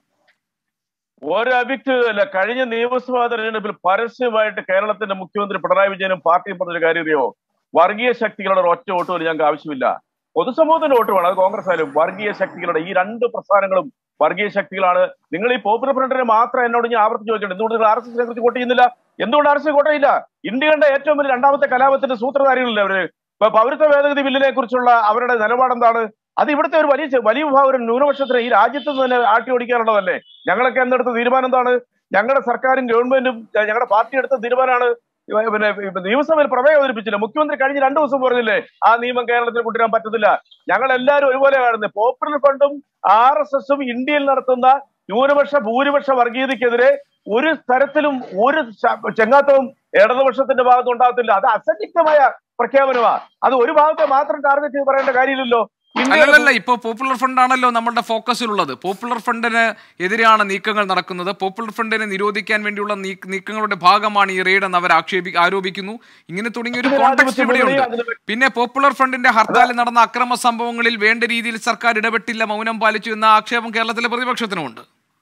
S3: ഒരു അഭിക്ട് അല്ല കഴിഞ്ഞ നിയമസഭാ തെരഞ്ഞെടുപ്പിൽ പരസ്യമായിട്ട് കേരളത്തിന്റെ മുഖ്യമന്ത്രി പിണറായി വിജയനും പാർട്ടിയും പറഞ്ഞൊരു കാര്യം അറിയോ വർഗീയ ശക്തികളുടെ ഒരു ഒറ്റ വോട്ട് പോലും ഞങ്ങൾക്ക് ആവശ്യമില്ല പൊതുസമൂഹത്തിന്റെ വോട്ട് വേണം അത് കോൺഗ്രസ് ആയാലും വർഗീയ ശക്തികളുടെ ഈ രണ്ട് പ്രസ്ഥാനങ്ങളും വർഗീയ ശക്തികളാണ് നിങ്ങൾ ഈ പോപ്പുലർ ഫ്രണ്ടിനെ മാത്രം എന്നോട് ഞാൻ ആവർത്തിച്ച് ചോദിക്കണം എന്തുകൊണ്ട് നിങ്ങൾ ആർ എസ് എസിനെ കുറിച്ച് വോട്ട് ചെയ്യുന്നില്ല എന്തുകൊണ്ട് ആർ എസ് എസ് വോട്ട് ചെയ്യില്ല ഇന്ത്യയുടെ ഏറ്റവും വലിയ രണ്ടാമത്തെ കലാപത്തിന്റെ സൂത്രധാരികളില്ലേ അവര് ഇപ്പൊ പൗരത്വ ഭേദഗതി ബില്ലിനെ കുറിച്ചുള്ള അവരുടെ നിലപാടെന്താണ് അത് ഇവിടുത്തെ ഒരു വലിയ വലിയ വിഭാഗം ഒരു ന്യൂനപക്ഷത്തിന് ഈ രാജ്യത്ത് നിന്ന് തന്നെ ആട്ടി ഓടിക്കാനുള്ളതല്ലേ ഞങ്ങളൊക്കെ എന്തെടുത്ത തീരുമാനം എന്താണ് ഞങ്ങളുടെ സർക്കാരും ഗവൺമെന്റും ഏ, ഞങ്ങളുടെ പാർട്ടി എടുത്ത തീരുമാനമാണ് ഇവ- പിന്നെ ഇപ്പൊ നിയമസഭയിൽ പ്രമേയം അവതരിപ്പിച്ചില്ല മുഖ്യമന്ത്രി കഴിഞ്ഞ രണ്ടു ദിവസം പറഞ്ഞില്ലേ ആ നിയമം കേരളത്തിൽ കൊണ്ടുവരാൻ പറ്റത്തില്ല ഞങ്ങൾ എല്ലാവരും ഒരുപോലെ കാണുന്നത് പോപ്പുലർ ഫണ്ടും ആർ എസ് എസും ഇന്ത്യയിൽ നടത്തുന്ന ന്യൂനപക്ഷ ഭൂരിപക്ഷ വർഗീയതയ്ക്കെതിരെ ഒരു തരത്തിലും ഒരു ശ- ചെങ്ങാത്തവും ഇടതുപക്ഷത്തിന്റെ ഭാഗത്ത് ഉണ്ടാകത്തില്ല അത് അസന്നിഗ്ധമായ പ്രഖ്യാപനമാണ് അത് ഒരു ഭാഗത്തെ മാത്രം ടാർഗറ്റ് ചെയ്ത് പറയേണ്ട കാര്യമില്ലല്ലോ ഇന്ത്യയുടെ
S1: അല്ലല്ല ഇപ്പൊ പോപ്പുലർ ഫണ്ട് ആണല്ലോ നമ്മളുടെ ഫോക്കസിലുള്ളത് പോപ്പുലർ ഫണ്ടിന് എതിരെയാണ് നീക്കങ്ങൾ നടക്കുന്നത് പോപ്പുലർ ഫണ്ടിനെ നിരോധിക്കാൻ വേണ്ടിയുള്ള നീക്ക- നീക്കങ്ങളുടെ ഭാഗമാണ് ഈ റെയ്ഡ് എന്ന് അവർ ആക്ഷേപി ആരോപിക്കുന്നു ഇങ്ങനെ തുടങ്ങിയ ഒരു കോൺടെക്സ്റ്റ് ഇവിടെയുണ്ട് പിന്നെ പോപ്പുലർ ഫ്രണ്ടിന്റെ ഹർത്താലിൽ നടന്ന അക്രമ സംഭവങ്ങളിൽ വേണ്ട രീതിയിൽ സർക്കാർ ഇടപെട്ടില്ല മൗനം പാലിച്ചു എന്ന ആക്ഷേപം കേരളത്തിലെ പ്രതിപക്ഷത്തിനുമുണ്ട്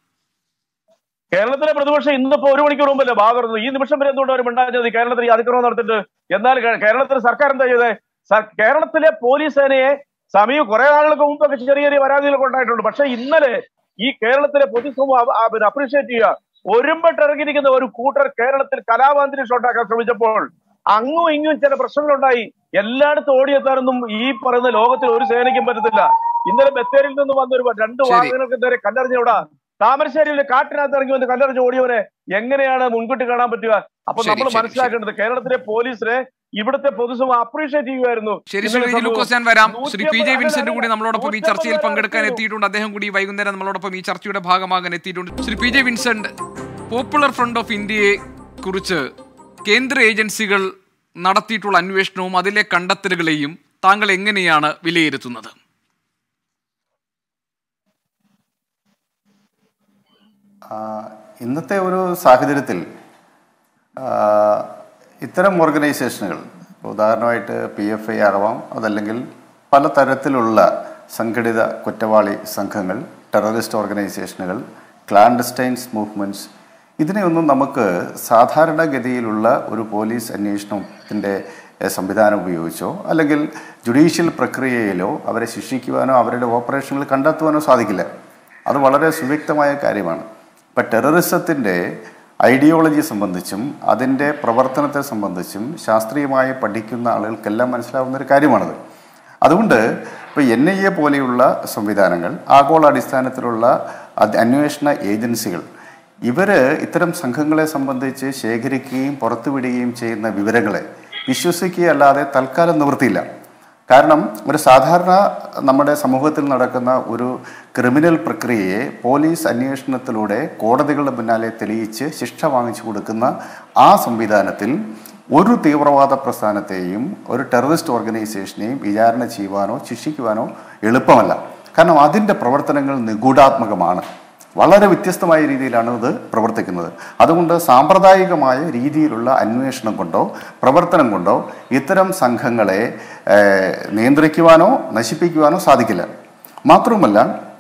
S3: കേരളത്തിലെ പ്രതിപക്ഷം ഇന്നിപ്പോ ഒരു മണിക്കൂർ മുമ്പല്ലേ ബാ തുറന്നത് ഈ നിമിഷം വരെ എന്തുകൊണ്ട് അവർ മിണ്ടാഞ്ഞത് കേരളത്തിൽ ഈ അതിക്രമം നടത്തിയിട്ട് എന്നാൽ കേ- കേരളത്തിലെ സർക്കാർ എന്താ ചെയ്തത് സർ- കേരളത്തിലെ പോലീസ് സേനയെ സമീപ കുറെ നാളുകൾക്ക് മുമ്പൊക്കെ ചെറിയ ചെറിയ പരാതികളൊക്കെ ഉണ്ടായിട്ടുണ്ട് പക്ഷെ ഇന്നലെ ഈ കേരളത്തിലെ പൊതുസമൂഹം അവ- ആ പിന്നെ അപ്രീഷിയേറ്റ് ചെയ്യുക ഒരുമ്പെട്ടിറങ്ങിയിരിക്കുന്ന ഒരു കൂട്ടർ കേരളത്തിൽ കലാപാന്തരീക്ഷം ഉണ്ടാക്കാൻ ശ്രമിച്ചപ്പോൾ അങ്ങും ഇങ്ങും ചില പ്രശ്നങ്ങളുണ്ടായി എല്ലായിടത്തും ഓടിയെത്താനൊന്നും ഈ പറയുന്ന ലോകത്തിൽ ഒരു സേനയ്ക്കും പറ്റത്തില്ല ഇന്നലെ ബത്തേരിയിൽ നിന്ന് വന്ന ഒരു രണ്ട്
S1: ശരി.
S3: വാഹനങ്ങൾക്ക് നേരെ കല്ലെറിഞ്ഞവിടെ താമരശ്ശേരിയിലെ കാട്ടിനകത്ത് ഇറങ്ങി വന്ന് കല്ലെറിഞ്ഞ് ഓടിയവനെ എങ്ങനെയാണ് മുൻകൂട്ടി കാണാൻ പറ്റുക അപ്പൊ
S1: ശരി,
S3: നമ്മൾ
S1: ശരി,
S3: മനസ്സിലാക്കേണ്ടത് കേരളത്തിലെ പോലീസിനെ ഇവിടുത്തെ പൊതുസമൂഹം അപ്രീഷിയേറ്റ് ചെയ്യുമായിരുന്നു
S1: ശരി ശ്രീ
S3: ഇന്നലെ
S1: റെജി
S3: സമൂഹം
S1: ലൂക്കോസ് ഞാൻ വരാം ശ്രീ പി ജെ
S3: നൂറ്റിയമ്പത്
S1: വിൻസെന്റ്
S3: അല്ല,
S1: കൂടി നമ്മളോടൊപ്പം ഈ ചർച്ചയിൽ
S3: നൂറ്റിയമ്പത്
S1: പങ്കെടുക്കാൻ
S3: ആൾക്കാർ
S1: എത്തിയിട്ടുണ്ട് അദ്ദേഹം കൂടി വൈകുന്നേരം നമ്മളോടൊപ്പം ഈ ചർച്ചയുടെ ഭാഗമാകാൻ എത്തിയിട്ടുണ്ട് Shri P J Vincent Popular Front of ഇന്ത്യയെ കുറിച്ച് കേന്ദ്ര ഏജൻസികൾ നടത്തിയിട്ടുള്ള അന്വേഷണവും അതിലെ കണ്ടെത്തലുകളെയും താങ്കൾ എങ്ങനെയാണ് വിലയിരുത്തുന്നത്
S4: ആ, ഇന്നത്തെ ഒരു സാഹചര്യത്തിൽ ആ, ഇത്തരം ഓർഗനൈസേഷനുകൾ ഉദാഹരണമായിട്ട് പി എഫ് ഐ ആവാം അതല്ലെങ്കിൽ പല തരത്തിലുള്ള സംഘടിത കുറ്റവാളി സംഘങ്ങൾ ടെററിസ്റ്റ് ഓർഗനൈസേഷനുകൾ ക്ലാൻഡസ്റ്റൈൻസ് മൂവ്മെൻറ്റ്സ് ഇതിനെയൊന്നും നമുക്ക് സാധാരണഗതിയിലുള്ള ഒരു പോലീസ് അന്വേഷണത്തിൻ്റെ എഹ്, സംവിധാനം ഉപയോഗിച്ചോ അല്ലെങ്കിൽ ജുഡീഷ്യൽ പ്രക്രിയയിലോ അവരെ ശിക്ഷിക്കുവാനോ അവരുടെ ഓപ്പറേഷനുകൾ കണ്ടെത്തുവാനോ സാധിക്കില്ല അത് വളരെ സുവ്യക്തമായ കാര്യമാണ് ഇപ്പം ടെററിസത്തിൻ്റെ ഐഡിയോളജി സംബന്ധിച്ചും അതിൻ്റെ പ്രവർത്തനത്തെ സംബന്ധിച്ചും ശാസ്ത്രീയമായി പഠിക്കുന്ന ആളുകൾക്കെല്ലാം മനസ്സിലാവുന്ന ഒരു കാര്യമാണത് അതുകൊണ്ട് ഇപ്പോൾ എൻ ഐ എ പോലെയുള്ള സംവിധാനങ്ങൾ ആഗോള അടിസ്ഥാനത്തിലുള്ള അത് അന്വേഷണ ഏജൻസികൾ ഇവർ ഇത്തരം സംഘങ്ങളെ സംബന്ധിച്ച് ശേഖരിക്കുകയും പുറത്തുവിടുകയും ചെയ്യുന്ന വിവരങ്ങളെ വിശ്വസിക്കുകയല്ലാതെ തൽക്കാലം നിവൃത്തിയില്ല കാരണം ഒരു സാധാരണ നമ്മുടെ സമൂഹത്തിൽ നടക്കുന്ന ഒരു ക്രിമിനൽ പ്രക്രിയയെ പോലീസ് അന്വേഷണത്തിലൂടെ കോടതികളുടെ മുന്നാലെ തെളിയിച്ച് ശിക്ഷ വാങ്ങിച്ചു കൊടുക്കുന്ന ആ സംവിധാനത്തിൽ ഒരു തീവ്രവാദ പ്രസ്ഥാനത്തെയും ഒരു ടെററിസ്റ്റ് ഓർഗനൈസേഷനെയും വിചാരണ ചെയ്യുവാനോ ശിക്ഷിക്കുവാനോ എളുപ്പമല്ല കാരണം അതിൻ്റെ പ്രവർത്തനങ്ങൾ നിഗൂഢാത്മകമാണ് വളരെ വ്യത്യസ്തമായ രീതിയിലാണ് ഇത് പ്രവർത്തിക്കുന്നത് അതുകൊണ്ട് സാമ്പ്രദായികമായ രീതിയിലുള്ള അന്വേഷണം കൊണ്ടോ പ്രവർത്തനം കൊണ്ടോ ഇത്തരം സംഘങ്ങളെ ഏഹ്, നിയന്ത്രിക്കുവാനോ നശിപ്പിക്കുവാനോ സാധിക്കില്ല മാത്രവുമല്ല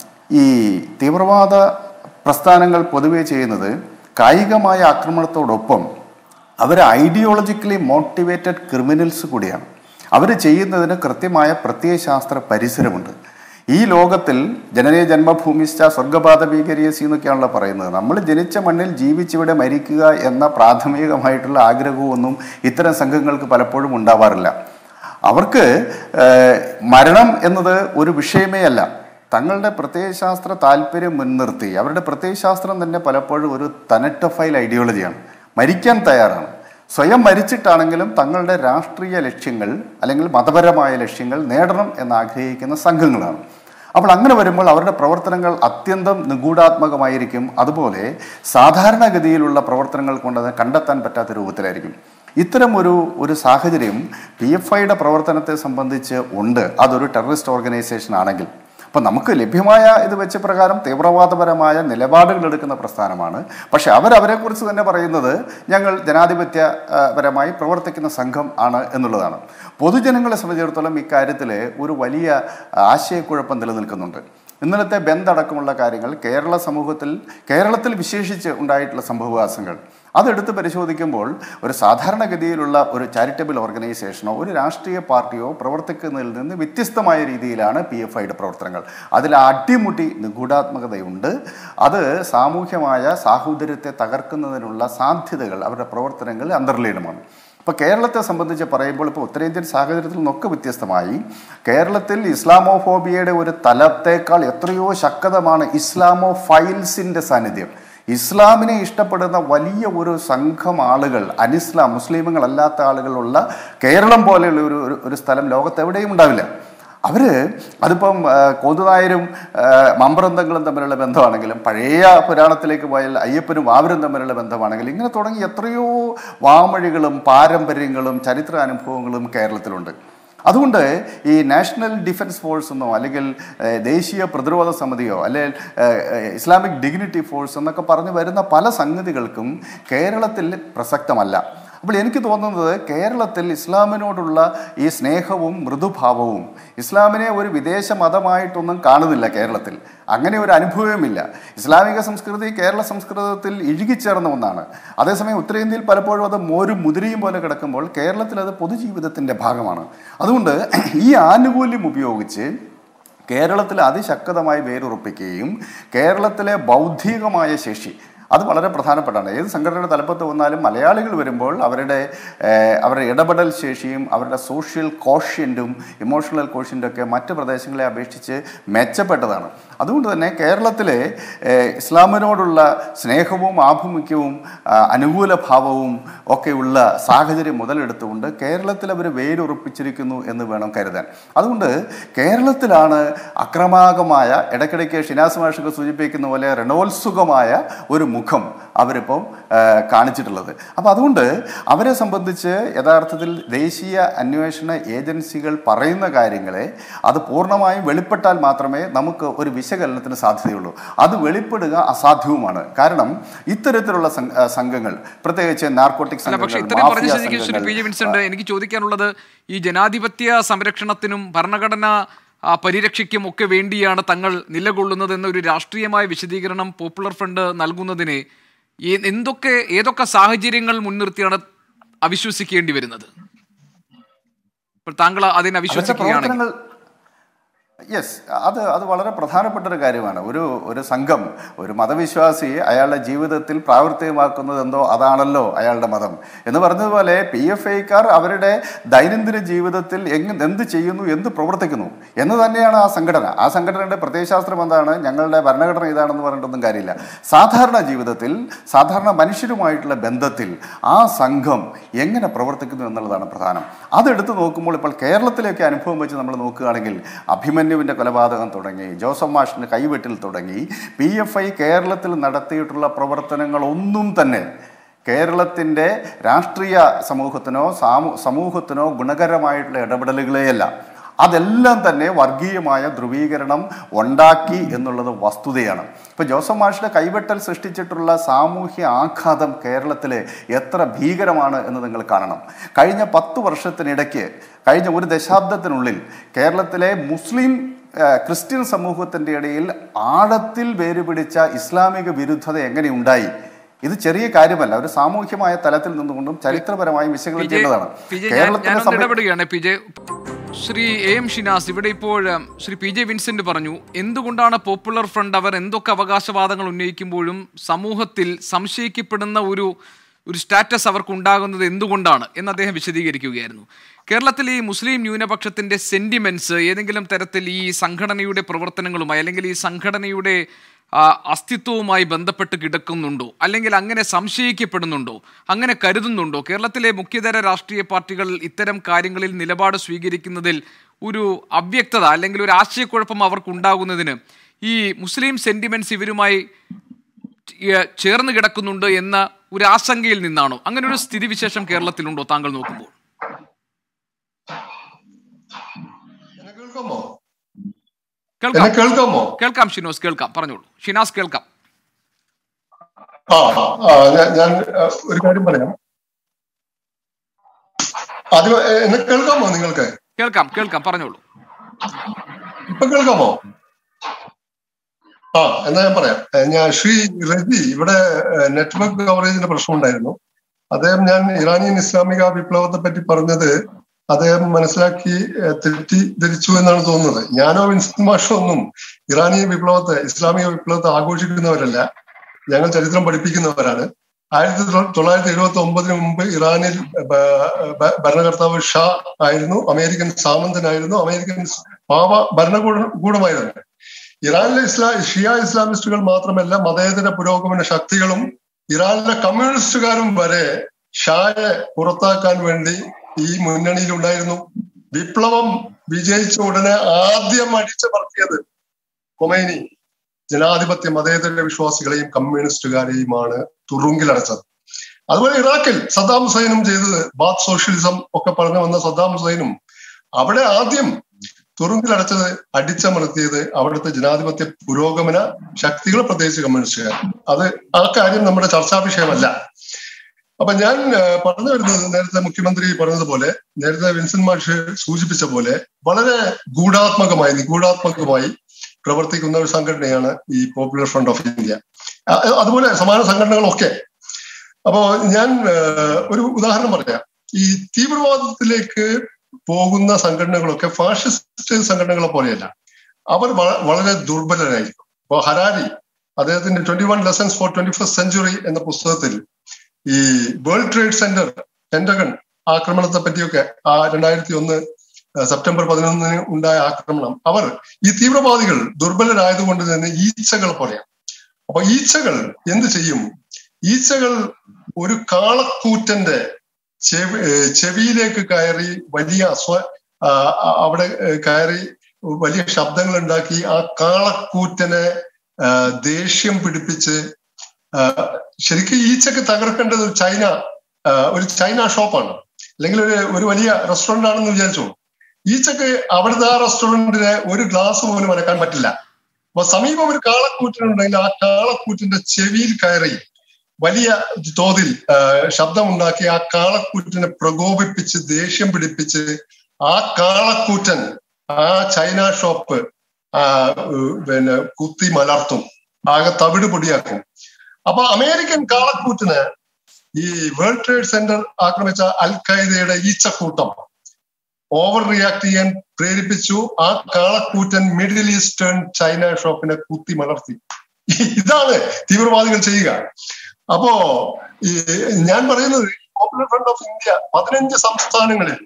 S4: ഈ തീവ്രവാദ പ്രസ്ഥാനങ്ങൾ പൊതുവെ ചെയ്യുന്നത് കായികമായ ആക്രമണത്തോടൊപ്പം അവർ ഐഡിയോളജിക്കലി മോട്ടിവേറ്റഡ് ക്രിമിനൽസ് കൂടിയാണ് അവർ ചെയ്യുന്നതിന് കൃത്യമായ പ്രത്യയശാസ്ത്ര പരിസരമുണ്ട് ഈ ലോകത്തിൽ ജനനേ ജന്മഭൂമിശ്ച സ്വർഗപാത ഭീകരിയസി എന്നൊക്കെയാണല്ലോ പറയുന്നത് നമ്മൾ ജനിച്ച മണ്ണിൽ ജീവിച്ചിവിടെ മരിക്കുക എന്ന പ്രാഥമികമായിട്ടുള്ള ആഗ്രഹമൊന്നും ഇത്തരം സംഘങ്ങൾക്ക് പലപ്പോഴും ഉണ്ടാവാറില്ല അവർക്ക് ഏഹ്, മരണം എന്നത് ഒരു വിഷയമേ അല്ല തങ്ങളുടെ പ്രത്യയശാസ്ത്ര താല്പര്യം മുൻനിർത്തി അവരുടെ പ്രത്യയശാസ്ത്രം തന്നെ പലപ്പോഴും ഒരു തനറ്റഫൈൽ ഐഡിയോളജിയാണ് മരിക്കാൻ തയ്യാറാണ് സ്വയം മരിച്ചിട്ടാണെങ്കിലും തങ്ങളുടെ രാഷ്ട്രീയ ലക്ഷ്യങ്ങൾ അല്ലെങ്കിൽ മതപരമായ ലക്ഷ്യങ്ങൾ നേടണം എന്ന് ആഗ്രഹിക്കുന്ന സംഘങ്ങളാണ് അപ്പോൾ അങ്ങനെ വരുമ്പോൾ അവരുടെ പ്രവർത്തനങ്ങൾ അത്യന്തം നിഗൂഢാത്മകമായിരിക്കും അതുപോലെ സാധാരണഗതിയിലുള്ള പ്രവർത്തനങ്ങൾ കൊണ്ട് അത് കണ്ടെത്താൻ പറ്റാത്ത രൂപത്തിലായിരിക്കും ഇത്തരം ഒരു ഒരു സാഹചര്യം പി എഫ് ഐയുടെ പ്രവർത്തനത്തെ സംബന്ധിച്ച് ഉണ്ട് അതൊരു ടെററിസ്റ്റ് ഓർഗനൈസേഷൻ ആണെങ്കിൽ അപ്പം നമുക്ക് ലഭ്യമായ ഇത് വെച്ച പ്രകാരം തീവ്രവാദപരമായ നിലപാടുകൾ എടുക്കുന്ന പ്രസ്ഥാനമാണ് പക്ഷെ അവരവരെക്കുറിച്ച് തന്നെ പറയുന്നത് ഞങ്ങൾ ജനാധിപത്യ ആ, പരമായി പ്രവർത്തിക്കുന്ന സംഘം ആണ് എന്നുള്ളതാണ് പൊതുജനങ്ങളെ സംബന്ധിച്ചിടത്തോളം ഇക്കാര്യത്തിൽ ഒരു വലിയ ആശയക്കുഴപ്പം നിലനിൽക്കുന്നുണ്ട് ഇന്നലത്തെ ബന്ദ് അടക്കമുള്ള കാര്യങ്ങൾ കേരള സമൂഹത്തിൽ കേരളത്തിൽ വിശേഷിച്ച് ഉണ്ടായിട്ടുള്ള സംഭവവാസങ്ങൾ അതെടുത്ത് പരിശോധിക്കുമ്പോൾ ഒരു സാധാരണഗതിയിലുള്ള ഒരു ചാരിറ്റബിൾ ഓർഗനൈസേഷനോ ഒരു രാഷ്ട്രീയ പാർട്ടിയോ പ്രവർത്തിക്കുന്നതിൽ നിന്ന് വ്യത്യസ്തമായ രീതിയിലാണ് പി എഫ് ഐയുടെ പ്രവർത്തനങ്ങൾ അതിൽ അടിമുടി നിഗൂഢാത്മകതയുണ്ട് അത് സാമൂഹ്യമായ സാഹോദര്യത്തെ തകർക്കുന്നതിനുള്ള സാധ്യതകൾ അവരുടെ പ്രവർത്തനങ്ങളിൽ അന്തർലീനമാണ് ഇപ്പോൾ കേരളത്തെ സംബന്ധിച്ച് പറയുമ്പോൾ ഇപ്പോൾ ഉത്തരേന്ത്യൻ സാഹചര്യത്തിൽ നിന്നൊക്കെ വ്യത്യസ്തമായി കേരളത്തിൽ ഇസ്ലാമോഫോബിയയുടെ ഒരു തലത്തേക്കാൾ എത്രയോ ശക്തമാണ് ഇസ്ലാമോ ഫൈൽസിൻ്റെ സാന്നിധ്യം ഇസ്ലാമിനെ ഇഷ്ടപ്പെടുന്ന വലിയ ഒരു സംഘം ആളുകൾ അനിസ്ലാം മുസ്ലിമുകളല്ലാത്ത ആളുകളുള്ള കേരളം പോലെയുള്ള ഒരു ഒരു- ഒരു സ്ഥലം ലോകത്ത് എവിടെയും ഉണ്ടാവില്ല അവര് അതിപ്പം ആ, കോതുനായരും ആ, മമ്പറന്തങ്ങളും തമ്മിലുള്ള ബന്ധമാണെങ്കിലും പഴയ പുരാണത്തിലേക്ക് പോയാൽ അയ്യപ്പനും വാവരും തമ്മിലുള്ള ബന്ധമാണെങ്കിലും ഇങ്ങനെ തുടങ്ങി എത്രയോ വാമൊഴികളും പാരമ്പര്യങ്ങളും ചരിത്ര അനുഭവങ്ങളും കേരളത്തിലുണ്ട് അതുകൊണ്ട് ഈ നാഷണൽ ഡിഫൻസ് ഫോഴ്സ് എന്നോ അല്ലെങ്കിൽ ഏഹ്, ദേശീയ പ്രതിരോധ സമിതിയോ അല്ലെങ്കിൽ ഏഹ്, ഏഹ്, ഇസ്ലാമിക് ഡിഗ്നിറ്റി ഫോഴ്സ് എന്നൊക്കെ പറഞ്ഞു വരുന്ന പല സംഗതികൾക്കും കേരളത്തിൽ പ്രസക്തമല്ല അപ്പോൾ എനിക്ക് തോന്നുന്നത് കേരളത്തിൽ ഇസ്ലാമിനോടുള്ള ഈ സ്നേഹവും മൃദുഭാവവും ഇസ്ലാമിനെ ഒരു വിദേശ മതമായിട്ടൊന്നും കാണുന്നില്ല കേരളത്തിൽ അങ്ങനെ ഒരു അനുഭവവുമില്ല ഇസ്ലാമിക സംസ്കൃതി കേരള സംസ്കൃതത്തിൽ ഇഴുകിച്ചേർന്ന ഒന്നാണ് അതേസമയം ഉത്തരേന്ത്യയിൽ പലപ്പോഴും അത് മോരും മുതിരിയും പോലെ കിടക്കുമ്പോൾ കേരളത്തിൽ അത് പൊതുജീവിതത്തിൻ്റെ ഭാഗമാണ് അതുകൊണ്ട് ഈ ആനുകൂല്യം ഉപയോഗിച്ച് കേരളത്തിൽ അതിശക്തമായി വേരുറപ്പിക്കുകയും കേരളത്തിലെ ബൗദ്ധികമായ ശേഷി അത് വളരെ പ്രധാനപ്പെട്ടാണ് ഏത് സംഘടനയുടെ തലപ്പത്ത് വന്നാലും മലയാളികൾ വരുമ്പോൾ അവരുടെ ഏഹ്, അവരുടെ ഇടപെടൽ ശേഷിയും അവരുടെ സോഷ്യൽ കോഷ്യൻറ്റും ഇമോഷണൽ കോഷ്യൻ്റും ഒക്കെ മറ്റ് പ്രദേശങ്ങളെ അപേക്ഷിച്ച് മെച്ചപ്പെട്ടതാണ് അതുകൊണ്ട് തന്നെ കേരളത്തിലെ ഏഹ്, ഇസ്ലാമിനോടുള്ള സ്നേഹവും ആഭിമുഖ്യവും ആ, അനുകൂല ഭാവവും ഒക്കെയുള്ള സാഹചര്യം മുതലെടുത്തുകൊണ്ട് കേരളത്തിൽ അവർ വേരുറപ്പിച്ചിരിക്കുന്നു എന്ന് വേണം കരുതാൻ അതുകൊണ്ട് കേരളത്തിലാണ് അക്രമാകമായ ഇടയ്ക്കിടയ്ക്ക് ഷിനാസ് മാഷൊക്കെ സൂചിപ്പിക്കുന്ന പോലെ രണോത്സുകമായ ഒരു മുഖം അവരിപ്പം ആ, കാണിച്ചിട്ടുള്ളത് അപ്പോൾ അതുകൊണ്ട് അവരെ സംബന്ധിച്ച് യഥാർത്ഥത്തിൽ ദേശീയ അന്വേഷണ ഏജൻസികൾ പറയുന്ന കാര്യങ്ങളെ അത് പൂർണ്ണമായും വെളിപ്പെട്ടാൽ മാത്രമേ നമുക്ക് ഒരു വിശകലനത്തിന് സാധ്യതയുള്ളൂ അത് വെളിപ്പെടുക അസാധ്യവുമാണ് കാരണം ഇത്തരത്തിലുള്ള സം- ആ, സംഘങ്ങൾ പ്രത്യേകിച്ച് നാർക്കോട്ടിക്
S1: അല്ല പക്ഷെ
S4: സംഘങ്ങൾ
S1: ഇത്രയും പറഞ്ഞ
S4: മാഫിയ
S1: സ്ഥിതിക്ക് ശ്രീ
S4: സംഘങ്ങൾ,
S1: പി ജെ വിൻസെന്റ് എനിക്ക് ചോദിക്കാനുള്ളത് ഈ ജനാധിപത്യ സംരക്ഷണത്തിനും ഭരണഘടന ആ, പരിരക്ഷയ്ക്കും ഒക്കെ വേണ്ടിയാണ് തങ്ങൾ നിലകൊള്ളുന്നത് എന്നൊരു രാഷ്ട്രീയമായ വിശദീകരണം പോപ്പുലർ ഫ്രണ്ട് നൽകുന്നതിന് ഈ- എന്തൊക്കെ ഏതൊക്കെ സാഹചര്യങ്ങൾ മുൻനിർത്തിയാണ് അവിശ്വസിക്കേണ്ടി വരുന്നത് ഇപ്പോൾ താങ്കൾ അതിനെ
S4: അവരുടെ
S1: അവിശ്വസിക്കുകയാണെങ്കിൽ
S4: പ്രവർത്തനങ്ങൾ യെസ് അത് അത് വളരെ പ്രധാനപ്പെട്ട ഒരു കാര്യമാണ് ഒരു ഒരു സംഘം ഒരു മതവിശ്വാസി അയാളുടെ ജീവിതത്തിൽ പ്രാവർത്തികമാക്കുന്നത് എന്തോ അതാണല്ലോ അയാളുടെ മതം എന്ന് പറഞ്ഞതുപോലെ പി എഫ് ഐക്കാർ അവരുടെ ദൈനംദിന ജീവിതത്തിൽ എങ് എന്ത് ചെയ്യുന്നു എന്ത് പ്രവർത്തിക്കുന്നു എന്ന് തന്നെയാണ് ആ സംഘടന ആ സംഘടനയുടെ പ്രത്യയശാസ്ത്രം എന്താണ് ഞങ്ങളുടെ ഭരണഘടന ഇതാണെന്ന് പറഞ്ഞിട്ടൊന്നും കാര്യമില്ല സാധാരണ ജീവിതത്തിൽ സാധാരണ മനുഷ്യരുമായിട്ടുള്ള ബന്ധത്തിൽ ആ സംഘം എങ്ങനെ പ്രവർത്തിക്കുന്നു എന്നുള്ളതാണ് പ്രധാനം അതെടുത്ത് നോക്കുമ്പോൾ ഇപ്പോൾ കേരളത്തിലേക്ക് അനുഭവം വെച്ച് നമ്മൾ നോക്കുകയാണെങ്കിൽ അഭിമന്യുവിൻ്റെ കൊലപാതകം തുടങ്ങി ജോസഫ് മാഷിൻ്റെ കൈവെട്ടിൽ തുടങ്ങി പി എഫ് ഐ കേരളത്തിൽ നടത്തിയിട്ടുള്ള പ്രവർത്തനങ്ങളൊന്നും തന്നെ കേരളത്തിൻ്റെ രാഷ്ട്രീയ സമൂഹത്തിനോ സാമൂ സമൂഹത്തിനോ ഗുണകരമായിട്ടുള്ള ഇടപെടലുകളെയല്ല അതെല്ലാം തന്നെ വർഗീയമായ ധ്രുവീകരണം ഉണ്ടാക്കി എന്നുള്ളത് വസ്തുതയാണ് ഇപ്പോൾ ജോസഫ് മാഷിന്റെ കൈവെട്ടൽ സൃഷ്ടിച്ചിട്ടുള്ള സാമൂഹ്യ ആഘാതം കേരളത്തിലെ എത്ര ഭീകരമാണ് എന്ന് നിങ്ങൾ കാണണം കഴിഞ്ഞ പത്ത് വർഷത്തിനിടയ്ക്ക് കഴിഞ്ഞ ഒരു ദശാബ്ദത്തിനുള്ളിൽ കേരളത്തിലെ മുസ്ലിം ആ, ക്രിസ്ത്യൻ സമൂഹത്തിൻ്റെ ഇടയിൽ ആഴത്തിൽ വേരുപിടിച്ച ഇസ്ലാമിക വിരുദ്ധത എങ്ങനെ ഉണ്ടായി ഇത് ചെറിയ കാര്യമല്ല ഒരു സാമൂഹ്യമായ തലത്തിൽ നിന്നുകൊണ്ടും ചരിത്രപരമായും
S1: പി ജെ
S4: വിശകലിക്കേണ്ടതാണ്
S1: പി ജെ ഞാൻ
S4: കേരളത്തിനെ
S1: ഞാനൊന്ന്
S4: സംബന്ധിച്ച്
S1: ഇടപെടുകയാണ് P J Shri A M Shinas ഇവിടെ ഇപ്പോൾ ഉം, ശ്രീ പി ജെ വിൻസെന്റ് പറഞ്ഞു എന്തുകൊണ്ടാണ് പോപ്പുലർ ഫ്രണ്ട് അവർ എന്തൊക്കെ അവകാശവാദങ്ങൾ ഉന്നയിക്കുമ്പോഴും സമൂഹത്തിൽ സംശയിക്കപ്പെടുന്ന ഒരു ഒരു സ്റ്റാറ്റസ് അവർക്ക് ഉണ്ടാകുന്നത് എന്തുകൊണ്ടാണ് എന്ന് അദ്ദേഹം വിശദീകരിക്കുകയായിരുന്നു കേരളത്തിൽ ഈ മുസ്ലിം ന്യൂനപക്ഷത്തിന്റെ സെന്റിമെന്റ്സ് ഏതെങ്കിലും തരത്തിൽ ഈ സംഘടനയുടെ പ്രവർത്തനങ്ങളുമായി അല്ലെങ്കിൽ ഈ സംഘടനയുടെ ആ, അസ്തിത്വവുമായി ബന്ധപ്പെട്ട് കിടക്കുന്നുണ്ടോ അല്ലെങ്കിൽ അങ്ങനെ സംശയിക്കപ്പെടുന്നുണ്ടോ അങ്ങനെ കരുതുന്നുണ്ടോ കേരളത്തിലെ മുഖ്യതര രാഷ്ട്രീയ പാർട്ടികൾ ഇത്തരം കാര്യങ്ങളിൽ നിലപാട് സ്വീകരിക്കുന്നതിൽ ഒരു അവ്യക്തത അല്ലെങ്കിൽ ഒരു ആശയക്കുഴപ്പം അവർക്കുണ്ടാകുന്നതിന് ഈ മുസ്ലിം സെന്റിമെന്റ്സ് ഇവരുമായി ഏ, ചേർന്ന് കിടക്കുന്നുണ്ട് എന്ന ഒരു ആശങ്കയിൽ നിന്നാണോ അങ്ങനെ ഒരു സ്ഥിതിവിശേഷം കേരളത്തിലുണ്ടോ താങ്കൾ നോക്കുമ്പോൾ
S2: എന്നെ കേൾക്കാമോ
S1: കേൾക്കാം
S2: എന്നെ കേൾക്കാമോ
S1: കേൾക്കാം ഷിനോസ് കേൾക്കാം പറഞ്ഞോളൂ ഷിനാസ് കേൾക്കാം
S2: ആ ആ ഞാൻ ഞാൻ ആ, ഒരു കാര്യം പറയാം ആദ്യം എ- എന്നെ കേൾക്കാമോ നിങ്ങൾക്ക്
S1: കേൾക്കാം കേൾക്കാം പറഞ്ഞോളൂ
S2: ഇപ്പൊ കേൾക്കാമോ ആ എന്നാ ഞാൻ പറയാം ഏ, ഞാൻ ശ്രീ റജി ഇവിടെ നെറ്റ്വർക്ക് കവറേജിന്റെ പ്രശ്നം ഉണ്ടായിരുന്നു അദ്ദേഹം ഞാൻ ഇറാനിയൻ ഇസ്ലാമിക വിപ്ലവത്തെ പറ്റി പറഞ്ഞത് അദ്ദേഹം മനസ്സിലാക്കി ഏ, തെറ്റിദ്ധരിച്ചു എന്നാണ് തോന്നുന്നത് ഞാനോ വിൻസെന്റ് മാഷോ ഒന്നും ഇറാനിയൻ വിപ്ലവത്തെ ഇസ്ലാമിക വിപ്ലവത്തെ ആഘോഷിക്കുന്നവരല്ല ഞങ്ങൾ ചരിത്രം പഠിപ്പിക്കുന്നവരാണ് ആയിരത്തി തൊള്ള- തൊള്ളായിരത്തി എഴുപത്തി ഒമ്പതിന് മുമ്പ് ഇറാനിൽ ബ- ബ- ഭരണകർത്താവ് ഷാ ആയിരുന്നു അമേരിക്കൻ സാമന്തനായിരുന്നു അമേരിക്കൻ പാവ ഭരണകൂടമായിരുന്നു ഇറാനിലെ ഇസ്ലാ ഷിയ ഇസ്ലാമിസ്റ്റുകൾ മാത്രമല്ല മതേതര പുരോഗമന ശക്തികളും ഇറാനിലെ കമ്മ്യൂണിസ്റ്റുകാരും വരെ ഷായെ പുറത്താക്കാൻ വേണ്ടി ഈ മുന്നണിയിൽ ഉണ്ടായിരുന്നു വിപ്ലവം വിജയിച്ച ഉടനെ ആദ്യം അടിച്ചമർത്തിയത് കൊമൈനി ജനാധിപത്യ മതേതര വിശ്വാസികളെയും കമ്മ്യൂണിസ്റ്റുകാരെയുമാണ് തുറുങ്കിലടച്ചത് അതുപോലെ ഇറാഖിൽ സദ്ദാം ഹുസൈനും ചെയ്തത് ബാത്ത് സോഷ്യലിസം ഒക്കെ പറഞ്ഞു വന്ന സദ്ദാം ഹുസൈനും അവിടെ ആദ്യം തുറുങ്കിലടച്ചത് അടിച്ചമർത്തിയത് അവിടുത്തെ ജനാധിപത്യ പുരോഗമന ശക്തികൾ പ്രത്യേകിച്ച് കമ്മ്യൂണിസ്റ്റുകാർ അത് ആ കാര്യം നമ്മുടെ ചർച്ചാ വിഷയമല്ല അപ്പൊ ഞാൻ ആ, പറഞ്ഞു വരുന്നത് നേരത്തെ മുഖ്യമന്ത്രി പറഞ്ഞതുപോലെ നേരത്തെ വിൻസെന്റ് മാഷ് സൂചിപ്പിച്ച പോലെ വളരെ ഗൂഢാത്മകമായി നിഗൂഢാത്മകമായി പ്രവർത്തിക്കുന്ന ഒരു സംഘടനയാണ് ഈ പോപ്പുലർ ഫ്രണ്ട് ഓഫ് ഇന്ത്യ ആ, അതുപോലെ സമാന സംഘടനകളൊക്കെ അപ്പോ ഞാൻ ആ, ഒരു ഉദാഹരണം പറയാം ഈ തീവ്രവാദത്തിലേക്ക് പോകുന്ന സംഘടനകളൊക്കെ ഫാഷിസ്റ്റ് സംഘടനകളെ പോലെയല്ല അവർ വ- വളരെ ദുർബലരായിരിക്കും ഇപ്പൊ ഹരാരി അദ്ദേഹത്തിന്റെ twenty one lessons for twenty first century എന്ന പുസ്തകത്തിൽ ഈ വേൾഡ് ട്രേഡ് സെന്റർ പെന്റഗൺ ആക്രമണത്തെ പറ്റിയൊക്കെ ആ രണ്ടായിരത്തി ഒന്ന് സെപ്റ്റംബർ പതിനൊന്നിന് ഉണ്ടായ ആക്രമണം അവർ ഈ തീവ്രവാദികൾ ദുർബലരായതുകൊണ്ട് തന്നെ ഈച്ചകൾ പോലെയാണ് അപ്പൊ ഈച്ചകൾ എന്ത് ചെയ്യും ഈച്ചകൾ ഒരു കാളക്കൂറ്റന്റെ ചെവി ഏഹ് ചെവിയിലേക്ക് കയറി വലിയ അസ്വ ആ, ആ, അവിടെ ഏഹ് കയറി വലിയ ശബ്ദങ്ങൾ ഉണ്ടാക്കി ആ കാളക്കൂറ്റനെ ആ, ദേഷ്യം പിടിപ്പിച്ച് ആ, ശരിക്കും ഈച്ചക്ക് തകർക്കേണ്ടത് ഒരു ചൈന ആ, ഒരു ചൈന ഷോപ്പാണ് അല്ലെങ്കിൽ ഒരു ഒരു വലിയ റെസ്റ്റോറന്റ് ആണെന്ന് വിചാരിച്ചോളൂ ഈച്ചക്ക് അവിടുത്തെ ആ റെസ്റ്റോറന്റിന് ഒരു ഗ്ലാസ് പോലും അനക്കാൻ പറ്റില്ല അപ്പൊ സമീപം ഒരു കാളക്കൂറ്റനുണ്ടെങ്കിൽ ആ കാളക്കൂറ്റിന്റെ ചെവിയിൽ കയറി വലിയ തോതിൽ ആ, ശബ്ദമുണ്ടാക്കി ആ കാളക്കൂറ്റിനെ പ്രകോപിപ്പിച്ച് ദേഷ്യം പിടിപ്പിച്ച് ആ കാളക്കൂറ്റൻ ആ ചൈന ഷോപ്പ് ആ ഏഹ്, പിന്നെ കുത്തി മലർത്തും ആകെ തവിട് പൊടിയാക്കും അപ്പൊ അമേരിക്കൻ കാളക്കൂറ്റിന് ഈ വേൾഡ് ട്രേഡ് സെന്റർ ആക്രമിച്ച അൽ ഖൈദയുടെ ഈച്ചക്കൂട്ടം ഓവർ റിയാക്ട് ചെയ്യാൻ പ്രേരിപ്പിച്ചു ആ കാളക്കൂറ്റൻ മിഡിൽ ഈസ്റ്റേൺ ചൈന ഷോപ്പിനെ കുത്തി മലർത്തി ഇതാണ് തീവ്രവാദികൾ ചെയ്യുക അപ്പോ ഈ ഞാൻ പറയുന്നത് പോപ്പുലർ ഫ്രണ്ട് ഓഫ് ഇന്ത്യ പതിനഞ്ച് സംസ്ഥാനങ്ങളിൽ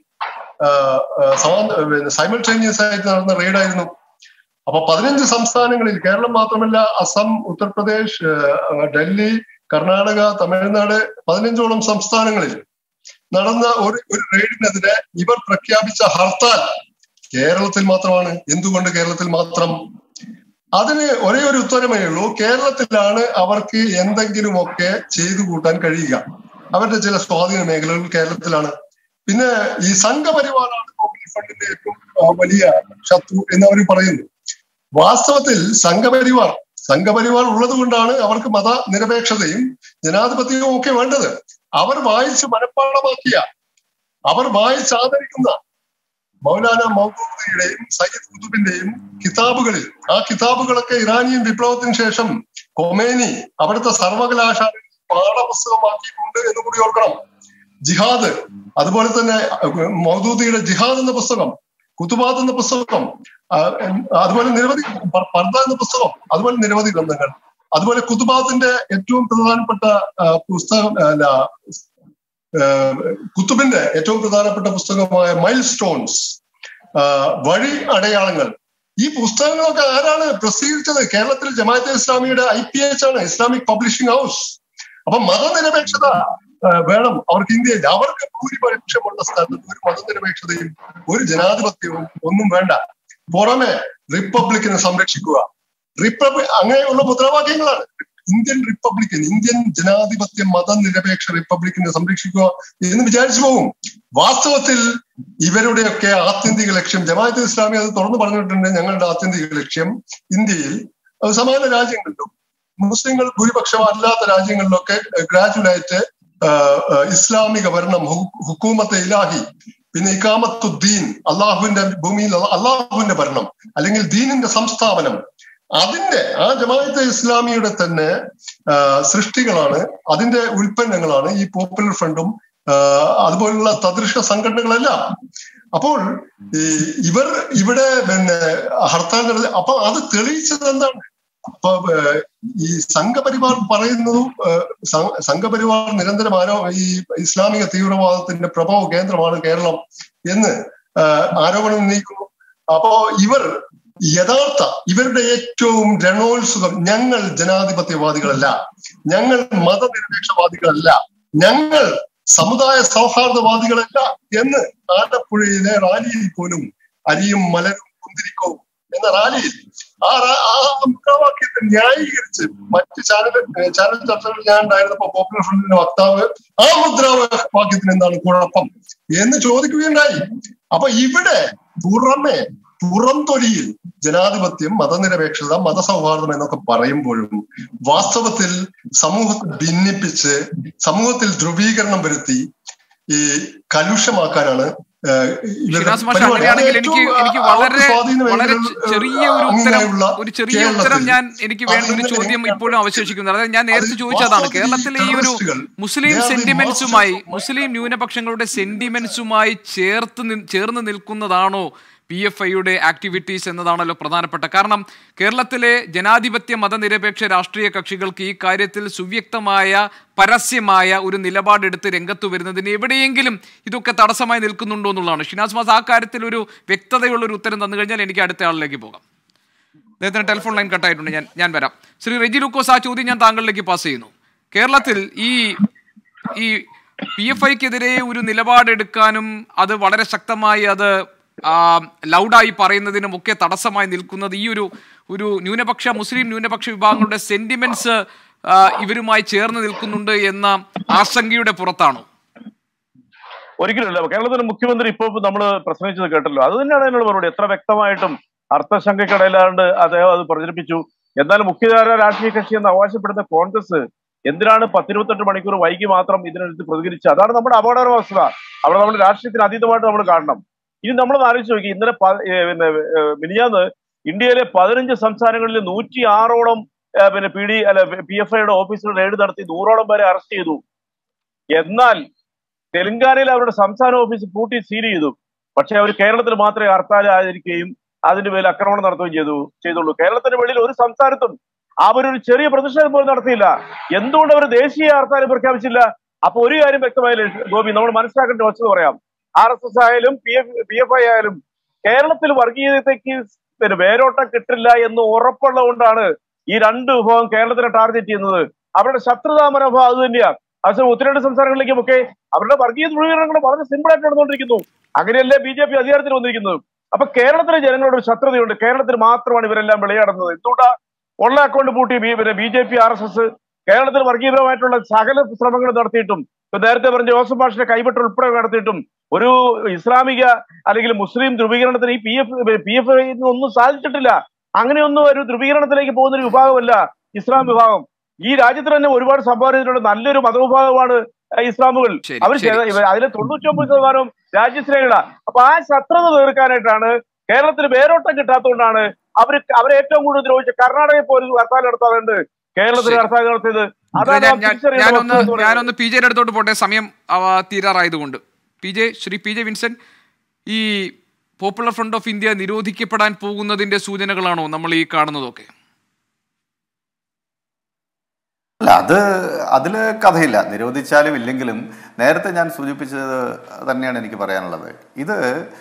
S2: സൈമൾട്ടേനിയസ് ആയിട്ട് നടന്ന റെയ്ഡായിരുന്നു അപ്പൊ പതിനഞ്ച് സംസ്ഥാനങ്ങളിൽ കേരളം മാത്രമല്ല അസം ഉത്തർപ്രദേശ് ആ, ഡൽഹി കർണാടക തമിഴ്നാട് പതിനഞ്ചോളം സംസ്ഥാനങ്ങളിൽ നടന്ന ഒരു ഒരു റെയ്ഡിനെതിരെ ഇവർ പ്രഖ്യാപിച്ച ഹർത്താൽ കേരളത്തിൽ മാത്രമാണ് എന്തുകൊണ്ട് കേരളത്തിൽ മാത്രം അതിന് ഒരേ ഒരു ഉത്തരമേ ഉള്ളൂ കേരളത്തിലാണ് അവർക്ക് എന്തെങ്കിലുമൊക്കെ ചെയ്തു കൂട്ടാൻ കഴിയുക അവരുടെ ചില സ്വാധീന മേഖലകൾ കേരളത്തിലാണ് പിന്നെ ഈ സംഘപരിവാറാണ് പോപ്പുലർ ഫണ്ടിന്റെ ഏറ്റവും ആ, വലിയ ശത്രു എന്ന് അവർ പറയുന്നു വാസ്തവത്തിൽ സംഘപരിവാർ സംഘപരിവാർ ഉള്ളത് കൊണ്ടാണ് അവർക്ക് മതനിരപേക്ഷതയും ജനാധിപത്യവും ഒക്കെ വേണ്ടത് അവർ വായിച്ച് മനഃപ്പാടമാക്കിയ അവർ വായിച്ചാദരിക്കുന്ന മൗലാന മൗദൂദിയുടെയും സയ്യിദ് കുതുബിന്റെയും കിതാബുകളിൽ ആ കിതാബുകളൊക്കെ ഇറാനിയൻ വിപ്ലവത്തിന് ശേഷം കൊമേനി അവിടുത്തെ സർവകലാശാലയിൽ പാഠപുസ്തകമാക്കിയിട്ടുണ്ട് എന്ന് കൂടി ഓർക്കണം ജിഹാദ് അതുപോലെ തന്നെ മൗദൂദിയുടെ ജിഹാദ് എന്ന പുസ്തകം കുത്തുബാദ് എന്ന പുസ്തകം ആ, ഉം, അതുപോലെ നിരവധി പ- പർദ എന്ന പുസ്തകം അതുപോലെ നിരവധി ഗ്രന്ഥങ്ങൾ അതുപോലെ കുത്തുബാദിന്റെ ഏറ്റവും പ്രധാനപ്പെട്ട ആ, പുസ്തകം അല്ല ആ, കുത്തുബിന്റെ ഏറ്റവും പ്രധാനപ്പെട്ട പുസ്തകമായ മൈൽ സ്റ്റോൺസ് വഴി അടയാളങ്ങൾ ഈ പുസ്തകങ്ങളൊക്കെ ആരാണ് പ്രസിദ്ധീകരിച്ചത് കേരളത്തിൽ ജമാഅത്തെ ഇസ്ലാമിയുടെ ഐ പി എച്ച് ആണ് ഇസ്ലാമിക് പബ്ലിഷിംഗ് ഹൗസ് അപ്പൊ മതനിരപേക്ഷത ആ, വേണം അവർക്ക് ഇന്ത്യയിൽ അവർക്ക് ഭൂരിപക്ഷമുള്ള സ്ഥലത്ത് ഒരു മതനിരപേക്ഷതയും ഒരു ജനാധിപത്യവും ഒന്നും വേണ്ട പുറമെ റിപ്പബ്ലിക്കിനെ സംരക്ഷിക്കുക റിപ്പബ്ലിക് അങ്ങനെയുള്ള മുദ്രാവാക്യങ്ങളാണ് ഇന്ത്യൻ റിപ്പബ്ലിക്കൻ ഇന്ത്യൻ ജനാധിപത്യ മതനിരപേക്ഷ റിപ്പബ്ലിക്കിനെ സംരക്ഷിക്കുക എന്ന് വിചാരിച്ചു പോകും വാസ്തവത്തിൽ ഇവരുടെയൊക്കെ ആത്യന്തിക ലക്ഷ്യം ജമാഅത്ത് ഇസ്ലാമി അത് തുറന്നു പറഞ്ഞിട്ടുണ്ട് ഞങ്ങളുടെ ആത്യന്തിക ലക്ഷ്യം ഇന്ത്യയിൽ അത് സമാന രാജ്യങ്ങളിലും മുസ്ലിങ്ങൾ ഭൂരിപക്ഷം അല്ലാത്ത രാജ്യങ്ങളിലൊക്കെ ഗ്രാജുവലായിട്ട് ഇസ്ലാമിക ഭരണം ഹു- ഹുക്കൂമത്തെ ഇലാഹി പിന്നെ ഇക്കാമത്തുദ്ദീൻ അള്ളാഹുവിന്റെ ഭൂമിയിൽ അള്ളാഹുവിന്റെ ഭരണം അല്ലെങ്കിൽ ദീനിന്റെ സംസ്ഥാപനം അതിന്റെ ആ ജമാഅത്തെ ഇസ്ലാമിയുടെ തന്നെ ആ, സൃഷ്ടികളാണ് അതിന്റെ ഉൽപ്പന്നങ്ങളാണ് ഈ പോപ്പുലർ ഫ്രണ്ടും ആ, അതുപോലുള്ള തദൃശ സംഘടനകളെല്ലാം അപ്പോൾ ഈ ഇവർ ഇവിടെ പിന്നെ ഹർത്താൽ നടത്തി അപ്പൊ അത് തെളിയിച്ചത് എന്താണ് അപ്പൊ ഏഹ്, ഈ സംഘപരിവാർ പറയുന്നതും ഏഹ്, സം- സംഘപരിവാർ നിരന്തരം ആരോ ഈ ഇസ്ലാമിക തീവ്രവാദത്തിന്റെ പ്രഭവ കേന്ദ്രമാണ് കേരളം എന്ന് ഏഹ്, ആരോപണം ഉന്നയിക്കുന്നു അപ്പോ ഇവർ യഥാർത്ഥ ഇവരുടെ ഏറ്റവും രണോത്സുകം ഞങ്ങൾ ജനാധിപത്യവാദികളല്ല ഞങ്ങൾ മതനിരപേക്ഷവാദികളല്ല ഞങ്ങൾ സമുദായ സൗഹാർദ്ദവാദികളല്ല എന്ന് ആലപ്പുഴയിലെ റാലിയിൽ പോലും അരിയും മലരും കുന്തിരിക്കവും എന്ന റാലിയിൽ ആ റാ- ആ മുദ്രാവാക്യത്തെ ന്യായീകരിച്ച് മറ്റ് ചാനൽ ചാനൽ ചർച്ചകളിൽ ഞാൻ ഉണ്ടായിരുന്നപ്പോ പോപ്പുലർ ഫ്രണ്ടിന്റെ വക്താവ് ആ മുദ്രാവാക്യത്തിന് എന്താണ് കുഴപ്പം എന്ന് ചോദിക്കുകയുണ്ടായി അപ്പൊ ഇവിടെ പുറമെ പുറംതൊലിയിൽ ജനാധിപത്യം മതനിരപേക്ഷത മതസൗഹാർദ്ദം എന്നൊക്കെ പറയുമ്പോഴും വാസ്തവത്തിൽ സമൂഹത്തെ ഭിന്നിപ്പിച്ച് സമൂഹത്തിൽ ധ്രുവീകരണം വരുത്തി ഈ കലുഷമാക്കാനാണ് ഏഹ്, ഇവരുടെ
S1: ഷിനാസ് മാഷ്
S2: പരിപാടി.
S1: അങ്ങനെയാണെങ്കിൽ
S2: അത്
S1: എനിക്ക്
S2: ഏറ്റവും,
S1: എനിക്ക്
S2: ആ,
S1: വളരെ
S2: അവർക്ക് സ്വാധീന
S1: വളരെ
S2: മേഖലകൾ,
S1: ചെറിയ ഒരു
S2: ഏഹ്,
S1: ഉത്തരം
S2: അങ്ങനെയുള്ള
S1: ഒരു ചെറിയ
S2: കേരളത്തിൽ
S1: ഉത്തരം ഞാൻ എനിക്ക് വേണ്ട ഒരു
S2: അതിങ്ങനെ
S1: ചോദ്യം
S2: എങ്ങനെയാണ്
S1: ഇപ്പോഴും അവശേഷിക്കുന്നത് അതായത് ഞാൻ നേരത്തെ
S2: അത്
S1: ചോദിച്ചതാണ്
S2: വാസ്തവത്തിൽ ഈ
S1: കേരളത്തിലെ ഈ ഒരു
S2: ടെററിസ്റ്റുകൾ,
S1: മുസ്ലിം
S2: they are the
S1: സെന്റിമെന്റ്സുമായി
S2: masters of-
S1: മുസ്ലിം ന്യൂനപക്ഷങ്ങളുടെ സെന്റിമെന്റ്സുമായി ചേർത്ത് നി- ചേർന്ന് നിൽക്കുന്നതാണോ പി എഫ് ഐയുടെ ആക്ടിവിറ്റീസ് എന്നതാണല്ലോ പ്രധാനപ്പെട്ട കാരണം കേരളത്തിലെ ജനാധിപത്യ മതനിരപേക്ഷ രാഷ്ട്രീയ കക്ഷികൾക്ക് ഈ കാര്യത്തിൽ സുവ്യക്തമായ പരസ്യമായ ഒരു നിലപാടെടുത്ത് രംഗത്ത് വരുന്നതിന് എവിടെയെങ്കിലും ഇതൊക്കെ തടസ്സമായി നിൽക്കുന്നുണ്ടോ എന്നുള്ളതാണ് ഷിനാസ് മാസ് ആ കാര്യത്തിൽ ഒരു വ്യക്തതയുള്ള ഒരു ഉത്തരം തന്നു കഴിഞ്ഞാൽ എനിക്ക് അടുത്ത ആളിലേക്ക് പോകാം അദ്ദേഹത്തിന് ടെലിഫോൺ ലൈൻ കട്ടായിട്ടുണ്ട് ഞാൻ ഞാൻ വരാം ശ്രീ റെജി ലൂക്കോസ് ആ ചോദ്യം ഞാൻ താങ്കളിലേക്ക് പാസ് ചെയ്യുന്നു കേരളത്തിൽ ഈ ഈ പി എഫ് ഐക്കെതിരെ ഒരു നിലപാടെടുക്കാനും അത് വളരെ ശക്തമായി അത് ആ, ലൗഡായി പറയുന്നതിനും ഒക്കെ തടസ്സമായി നിൽക്കുന്നത് ഈ ഒരു ഒരു ന്യൂനപക്ഷ മുസ്ലിം ന്യൂനപക്ഷ വിഭാഗങ്ങളുടെ സെന്റിമെന്റ്സ് ഇവരുമായി ചേർന്ന് നിൽക്കുന്നുണ്ട് എന്ന ആശങ്കയുടെ പുറത്താണോ
S3: ഒരിക്കലുമില്ല കേരളത്തിന്റെ മുഖ്യമന്ത്രി ഇപ്പൊ നമ്മൾ പ്രസംഗിച്ചത് കേട്ടല്ലോ അത് തന്നെയാണ് എന്നോട് മറുപടി എത്ര വ്യക്തമായിട്ടും അർത്ഥശങ്കയ്ക്കിടയിലാണ്ട് അദ്ദേഹം അത് പ്രചരിപ്പിച്ചു എന്നാൽ മുഖ്യധാര രാഷ്ട്രീയ കക്ഷി എന്ന് അവകാശപ്പെടുന്ന കോൺഗ്രസ് എന്തിനാണ് പത്തിരുപത്തെട്ട് മണിക്കൂർ വൈകി മാത്രം ഇതിനടുത്ത് പ്രതികരിച്ചത് അതാണ് നമ്മുടെ അപകടവസ്ഥ അവിടെ നമ്മൾ രാഷ്ട്രീയത്തിന് അതീതമായിട്ട് നമ്മൾ കാണണം ഇനി നമ്മൾ ആലോചിച്ച് നോക്കി ഇന്നലെ പ- ഏ, പിന്നെ ഏ, മിനിഞ്ഞാന്ന് ഇന്ത്യയിലെ പതിനഞ്ച് സംസ്ഥാനങ്ങളിൽ നൂറ്റി ആറോളം ഏ, പിന്നെ പി ഡി അല്ല പി എഫ് ഐയുടെ ഓഫീസുകൾ റെയ്ഡ് നടത്തി നൂറോളം പേരെ അറസ്റ്റ് ചെയ്തു എന്നാൽ തെലങ്കാനയിൽ അവരുടെ സംസ്ഥാന ഓഫീസ് പൂട്ടി സീൽ ചെയ്തു പക്ഷെ അവർ കേരളത്തിൽ മാത്രമേ ഹർത്താൽ ആചരിക്കുകയും അതിന്റെ പേരിൽ ആക്രമണം നടത്തുകയും ചെയ്തു ചെയ്തുള്ളൂ കേരളത്തിന്റെ വെളിയിൽ ഒരു സംസ്ഥാനത്തും അവരൊരു ചെറിയ പ്രതിഷേധം പോലും നടത്തിയില്ല എന്തുകൊണ്ട് അവർ ദേശീയ ഹർത്താൽ പ്രഖ്യാപിച്ചില്ല അപ്പൊ ഒരു കാര്യം വ്യക്തമായില്ലേ ഗോപി നമ്മൾ മനസ്സിലാക്കേണ്ട വസ്തുത പറയാം ആർ എസ് എസ് ആയാലും P F P F I ആയാലും കേരളത്തിൽ വർഗീയതയ്ക്ക് പിന്നെ വേരോട്ടം കിട്ടില്ല എന്ന് ഉറപ്പുള്ളതുകൊണ്ടാണ് ഈ രണ്ട് വിഭാഗം കേരളത്തിനെ ടാർഗറ്റ് ചെയ്യുന്നത് അവരുടെ ശത്രുതാ മനോഭാവം അത് തന്നെയാ അത് ഉത്തരേന്ത്യ സംസ്ഥാനങ്ങളിലേക്കും ഒക്കെ അവരുടെ വർഗീയ ധ്രുവീകരണങ്ങൾ വളരെ സിമ്പിൾ ആയിട്ട് നടന്നുകൊണ്ടിരിക്കുന്നു അങ്ങനെയല്ലേ ബി ജെ പി അധികാരത്തിൽ വന്നിരിക്കുന്നത് അപ്പൊ കേരളത്തിലെ ജനങ്ങളോട് ഒരു ശത്രുതയുണ്ട് കേരളത്തിൽ മാത്രമാണ് ഇവരെല്ലാം വിളയാടുന്നത് എന്തുകൊണ്ടാ ഉള്ള അക്കൗണ്ട് പൂട്ടി ബി- പിന്നെ B J P R S S കേരളത്തിൽ വർഗീയപരമായിട്ടുള്ള സകല ശ്രമങ്ങൾ നടത്തിയിട്ടും ഇപ്പൊ നേരത്തെ പറഞ്ഞ ജോസഫ് മാഷിന്റെ കൈവിട്ട് ഉൾപ്പെടെ നടത്തിയിട്ടും ഒരു ഇസ്ലാമിക അല്ലെങ്കിൽ മുസ്ലിം ധ്രുവീകരണത്തിന് ഈ പി എഫ് പി എഫ് ഒന്നും സാധിച്ചിട്ടില്ല അങ്ങനെയൊന്നും ഒരു ധ്രുവീകരണത്തിലേക്ക് പോകുന്ന ഒരു വിഭാഗമല്ല ഇസ്ലാം വിഭാഗം ഈ രാജ്യത്തിന് തന്നെ ഒരുപാട് സമ്പാദിച്ചിട്ടുള്ള നല്ലൊരു മതവിഭാഗമാണ് ഏഹ്, ഇസ്ലാമുകൾ
S1: ശരി,
S3: അവർ
S1: ശരി.
S3: അതിലെ തൊണ്ണൂറ്റൊമ്പത് ശതമാനവും രാജ്യസ്നേഹികളാ അപ്പൊ ആ ശത്രുത തീർക്കാനായിട്ടാണ് കേരളത്തിന് വേരോട്ടം കിട്ടാത്തതുകൊണ്ടാണ് അവർ അവരെ ഏറ്റവും കൂടുതൽ ദ്രോഹിച്ച കർണാടകയിൽ പോലും ഹർത്താൽ നടത്താറുണ്ട് കേരളത്തിൽ
S1: ശരി.
S3: ഹർത്താൽ നടത്തിയത് അതാണ്
S1: ഞാൻ-
S3: നാം
S1: ഞാൻ-
S3: തിരിച്ചറിയേണ്ട
S1: ഞാനൊന്ന്
S3: വസ്തുത എന്ന് പറയുന്നത്.
S1: ഞാനൊന്ന് പി ജെയുടെ അടുത്തോട്ട് പോട്ടെ സമയം അവ തീരാറായതുകൊണ്ട് P J Shri P J Vincent ഈ പോപ്പുലർ ഫ്രണ്ട് ഓഫ് ഇന്ത്യ നിരോധിക്കപ്പെടാൻ പോകുന്നതിന്റെ സൂചനകളാണോ നമ്മൾ ഈ കാണുന്നതൊക്കെ
S4: അല്ല അത് അതിൽ കഥയില്ല നിരോധിച്ചാലും ഇല്ലെങ്കിലും നേരത്തെ ഞാൻ സൂചിപ്പിച്ചത് തന്നെയാണ് എനിക്ക് പറയാനുള്ളത് ഇത്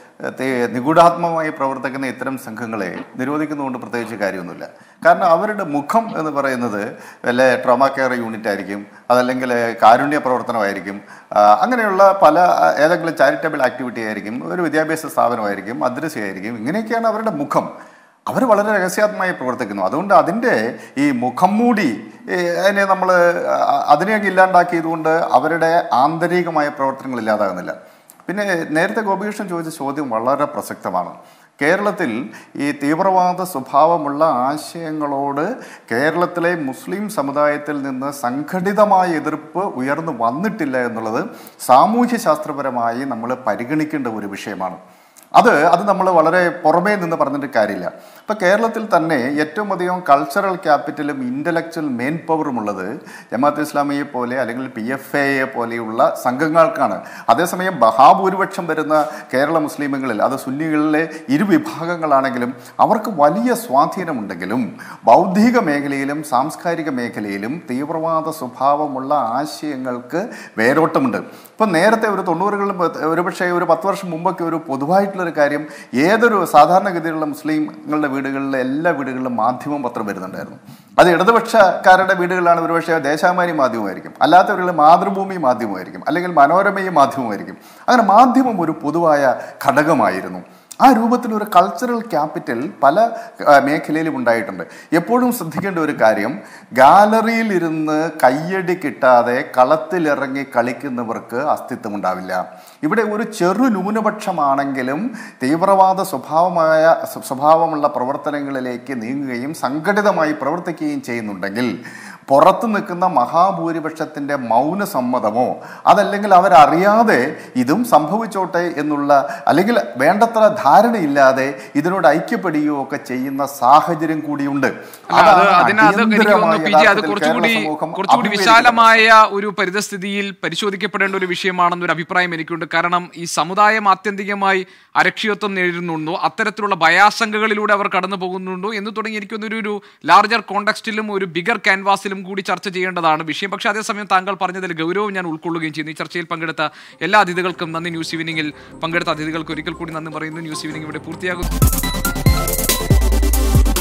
S4: തേ- നിഗൂഢാത്മകമായി പ്രവർത്തിക്കുന്ന ഇത്തരം സംഘങ്ങളെ നിരോധിക്കുന്നതുകൊണ്ട് പ്രത്യേകിച്ച് കാര്യമൊന്നുമില്ല കാരണം അവരുടെ മുഖം എന്ന് പറയുന്നത് വല്ല ട്രോമ കെയർ യൂണിറ്റ് ആയിരിക്കും അതല്ലെങ്കിൽ കാരുണ്യ പ്രവർത്തനമായിരിക്കും ആ, അങ്ങനെയുള്ള പല ആ, ഏതെങ്കിലും ചാരിറ്റബിൾ ആക്ടിവിറ്റി ആയിരിക്കും ഒരു വിദ്യാഭ്യാസ സ്ഥാപനമായിരിക്കും മദ്രസയായിരിക്കും ഇങ്ങനെയൊക്കെയാണ് അവരുടെ മുഖം അവർ വളരെ രഹസ്യാത്മകമായി പ്രവർത്തിക്കുന്നു അതുകൊണ്ട് അതിൻ്റെ ഈ മുഖം മൂടി ഏ, അതിനെ നമ്മൾ അതിനെ അങ്ങ് ഇല്ലാണ്ടാക്കിയതുകൊണ്ട് അവരുടെ ആന്തരികമായ പ്രവർത്തനങ്ങൾ ഇല്ലാതാകുന്നില്ല പിന്നെ നേരത്തെ ഗോപികൃഷ്ണൻ ചോദിച്ച ചോദ്യം വളരെ പ്രസക്തമാണ് കേരളത്തിൽ ഈ തീവ്രവാദ സ്വഭാവമുള്ള ആശയങ്ങളോട് കേരളത്തിലെ മുസ്ലിം സമുദായത്തിൽ നിന്ന് സംഘടിതമായ എതിർപ്പ് ഉയർന്നു വന്നിട്ടില്ല എന്നുള്ളത് സാമൂഹ്യശാസ്ത്രപരമായി നമ്മൾ പരിഗണിക്കേണ്ട ഒരു വിഷയമാണ് അത് അത് നമ്മൾ വളരെ പുറമേ നിന്ന് പറഞ്ഞിട്ട് കാര്യമില്ല ഇപ്പം കേരളത്തിൽ തന്നെ ഏറ്റവും അധികം കൾച്ചറൽ ക്യാപിറ്റലും ഇൻ്റലക്ച്വൽ മെയിൻ പവറും ഉള്ളത് ജമാഅത്ത് ഇസ്ലാമിയെ പോലെ അല്ലെങ്കിൽ പി എഫ് എയെ പോലെയുള്ള സംഘങ്ങൾക്കാണ് അതേസമയം മഹാഭൂരിപക്ഷം വരുന്ന കേരള മുസ്ലിമുകളിൽ അത് സുന്നികളിലെ ഇരു വിഭാഗങ്ങളാണെങ്കിലും അവർക്ക് വലിയ സ്വാധീനമുണ്ടെങ്കിലും ബൗദ്ധിക മേഖലയിലും സാംസ്കാരിക മേഖലയിലും തീവ്രവാദ സ്വഭാവമുള്ള ആശയങ്ങൾക്ക് വേരോട്ടമുണ്ട് ഇപ്പം നേരത്തെ ഒരു തൊണ്ണൂറുകളിലും ഒരുപക്ഷെ ഒരു പത്ത് വർഷം മുമ്പൊക്കെ ഒരു പൊതുവായിട്ടുള്ളൊരു കാര്യം ഏതൊരു സാധാരണഗതിയിലുള്ള മുസ്ലിങ്ങളുടെ വീടുകളിലെ എല്ലാ വീടുകളിലും മാധ്യമം പത്രം വരുന്നുണ്ടായിരുന്നു അത് ഇടതുപക്ഷക്കാരുടെ വീടുകളിലാണ് ഒരുപക്ഷെ ദേശാമാനി മാധ്യമമായിരിക്കും അല്ലാത്തവരുടെ മാതൃഭൂമി മാധ്യമമായിരിക്കും അല്ലെങ്കിൽ മനോരമയും മാധ്യമമായിരിക്കും അങ്ങനെ മാധ്യമം ഒരു പൊതുവായ ഘടകമായിരുന്നു ആ രൂപത്തിൽ ഒരു കൾച്ചറൽ ക്യാപിറ്റൽ പല ആ, മേഖലയിലും ഉണ്ടായിട്ടുണ്ട് എപ്പോഴും ശ്രദ്ധിക്കേണ്ട ഒരു കാര്യം ഗാലറിയിൽ ഇരുന്ന് കയ്യടി കിട്ടാതെ കളത്തിലിറങ്ങി കളിക്കുന്നവർക്ക് അസ്തിത്വം ഉണ്ടാവില്ല ഇവിടെ ഒരു ചെറു ന്യൂനപക്ഷമാണെങ്കിലും തീവ്രവാദ സ്വഭാവമായ സ്വ- സ്വഭാവമുള്ള പ്രവർത്തനങ്ങളിലേക്ക് നീങ്ങുകയും സംഘടിതമായി പ്രവർത്തിക്കുകയും ചെയ്യുന്നുണ്ടെങ്കിൽ പുറത്ത് നിൽക്കുന്ന മഹാഭൂരിപക്ഷത്തിൻ്റെ മൗന സമ്മതമോ അതല്ലെങ്കിൽ അവരറിയാതെ ഇതും സംഭവിച്ചോട്ടെ എന്നുള്ള അല്ലെങ്കിൽ വേണ്ടത്ര ധാരണയില്ലാതെ ഇതിനോട് ഐക്യപ്പെടുകയോ ഒക്കെ ചെയ്യുന്ന സാഹചര്യം കൂടിയുണ്ട്
S1: അല്ല, അത്
S4: അതാണ്
S1: അതിനകത്ത് എനിക്ക് തോന്നുന്നു
S4: അടിയന്തരമായി
S1: പി ജി അത്
S4: യഥാർത്ഥത്തിൽ
S1: കുറച്ചുകൂടി
S4: കേരള സമൂഹം
S1: കുറച്ചുകൂടി
S4: അഭിമുഖീകരിക്കേണ്ടത്.
S1: വിശാലമായ ഒരു പരിതസ്ഥിതിയിൽ പരിശോധിക്കപ്പെടേണ്ട ഒരു വിഷയമാണെന്നൊരു അഭിപ്രായം എനിക്കുണ്ട് കാരണം ഈ സമുദായം ആത്യന്തികമായി അരക്ഷിതത്വം നേരിടുന്നുണ്ടോ അത്തരത്തിലുള്ള ഭയാശങ്കകളിലൂടെ അവർ കടന്നു പോകുന്നുണ്ടോ എന്ന് തുടങ്ങി എനിക്കൊന്നൊരു ഒരു ലാർജർ കോണ്ടക്സ്റ്റിലും ഒരു ബിഗർ ക്യാൻവാസിലും കൂടി ചർച്ച ചെയ്യേണ്ടതാണ് വിഷയം പക്ഷേ അതേസമയം താങ്കൾ പറഞ്ഞതിൽ ഗൗരവം ഞാൻ ഉൾക്കൊള്ളുകയും ചെയ്യുന്നു ഈ ചർച്ചയിൽ പങ്കെടുത്ത എല്ലാ അതിഥികൾക്കും നന്ദി ന്യൂസ് ഈവനിങ്ങിൽ പങ്കെടുത്ത അതിഥികൾക്ക് ഒരിക്കൽ കൂടി നന്ദി പറയുന്നു ന്യൂസ് ഈവനിങ് ഇവിടെ പൂർത്തിയാകുന്നു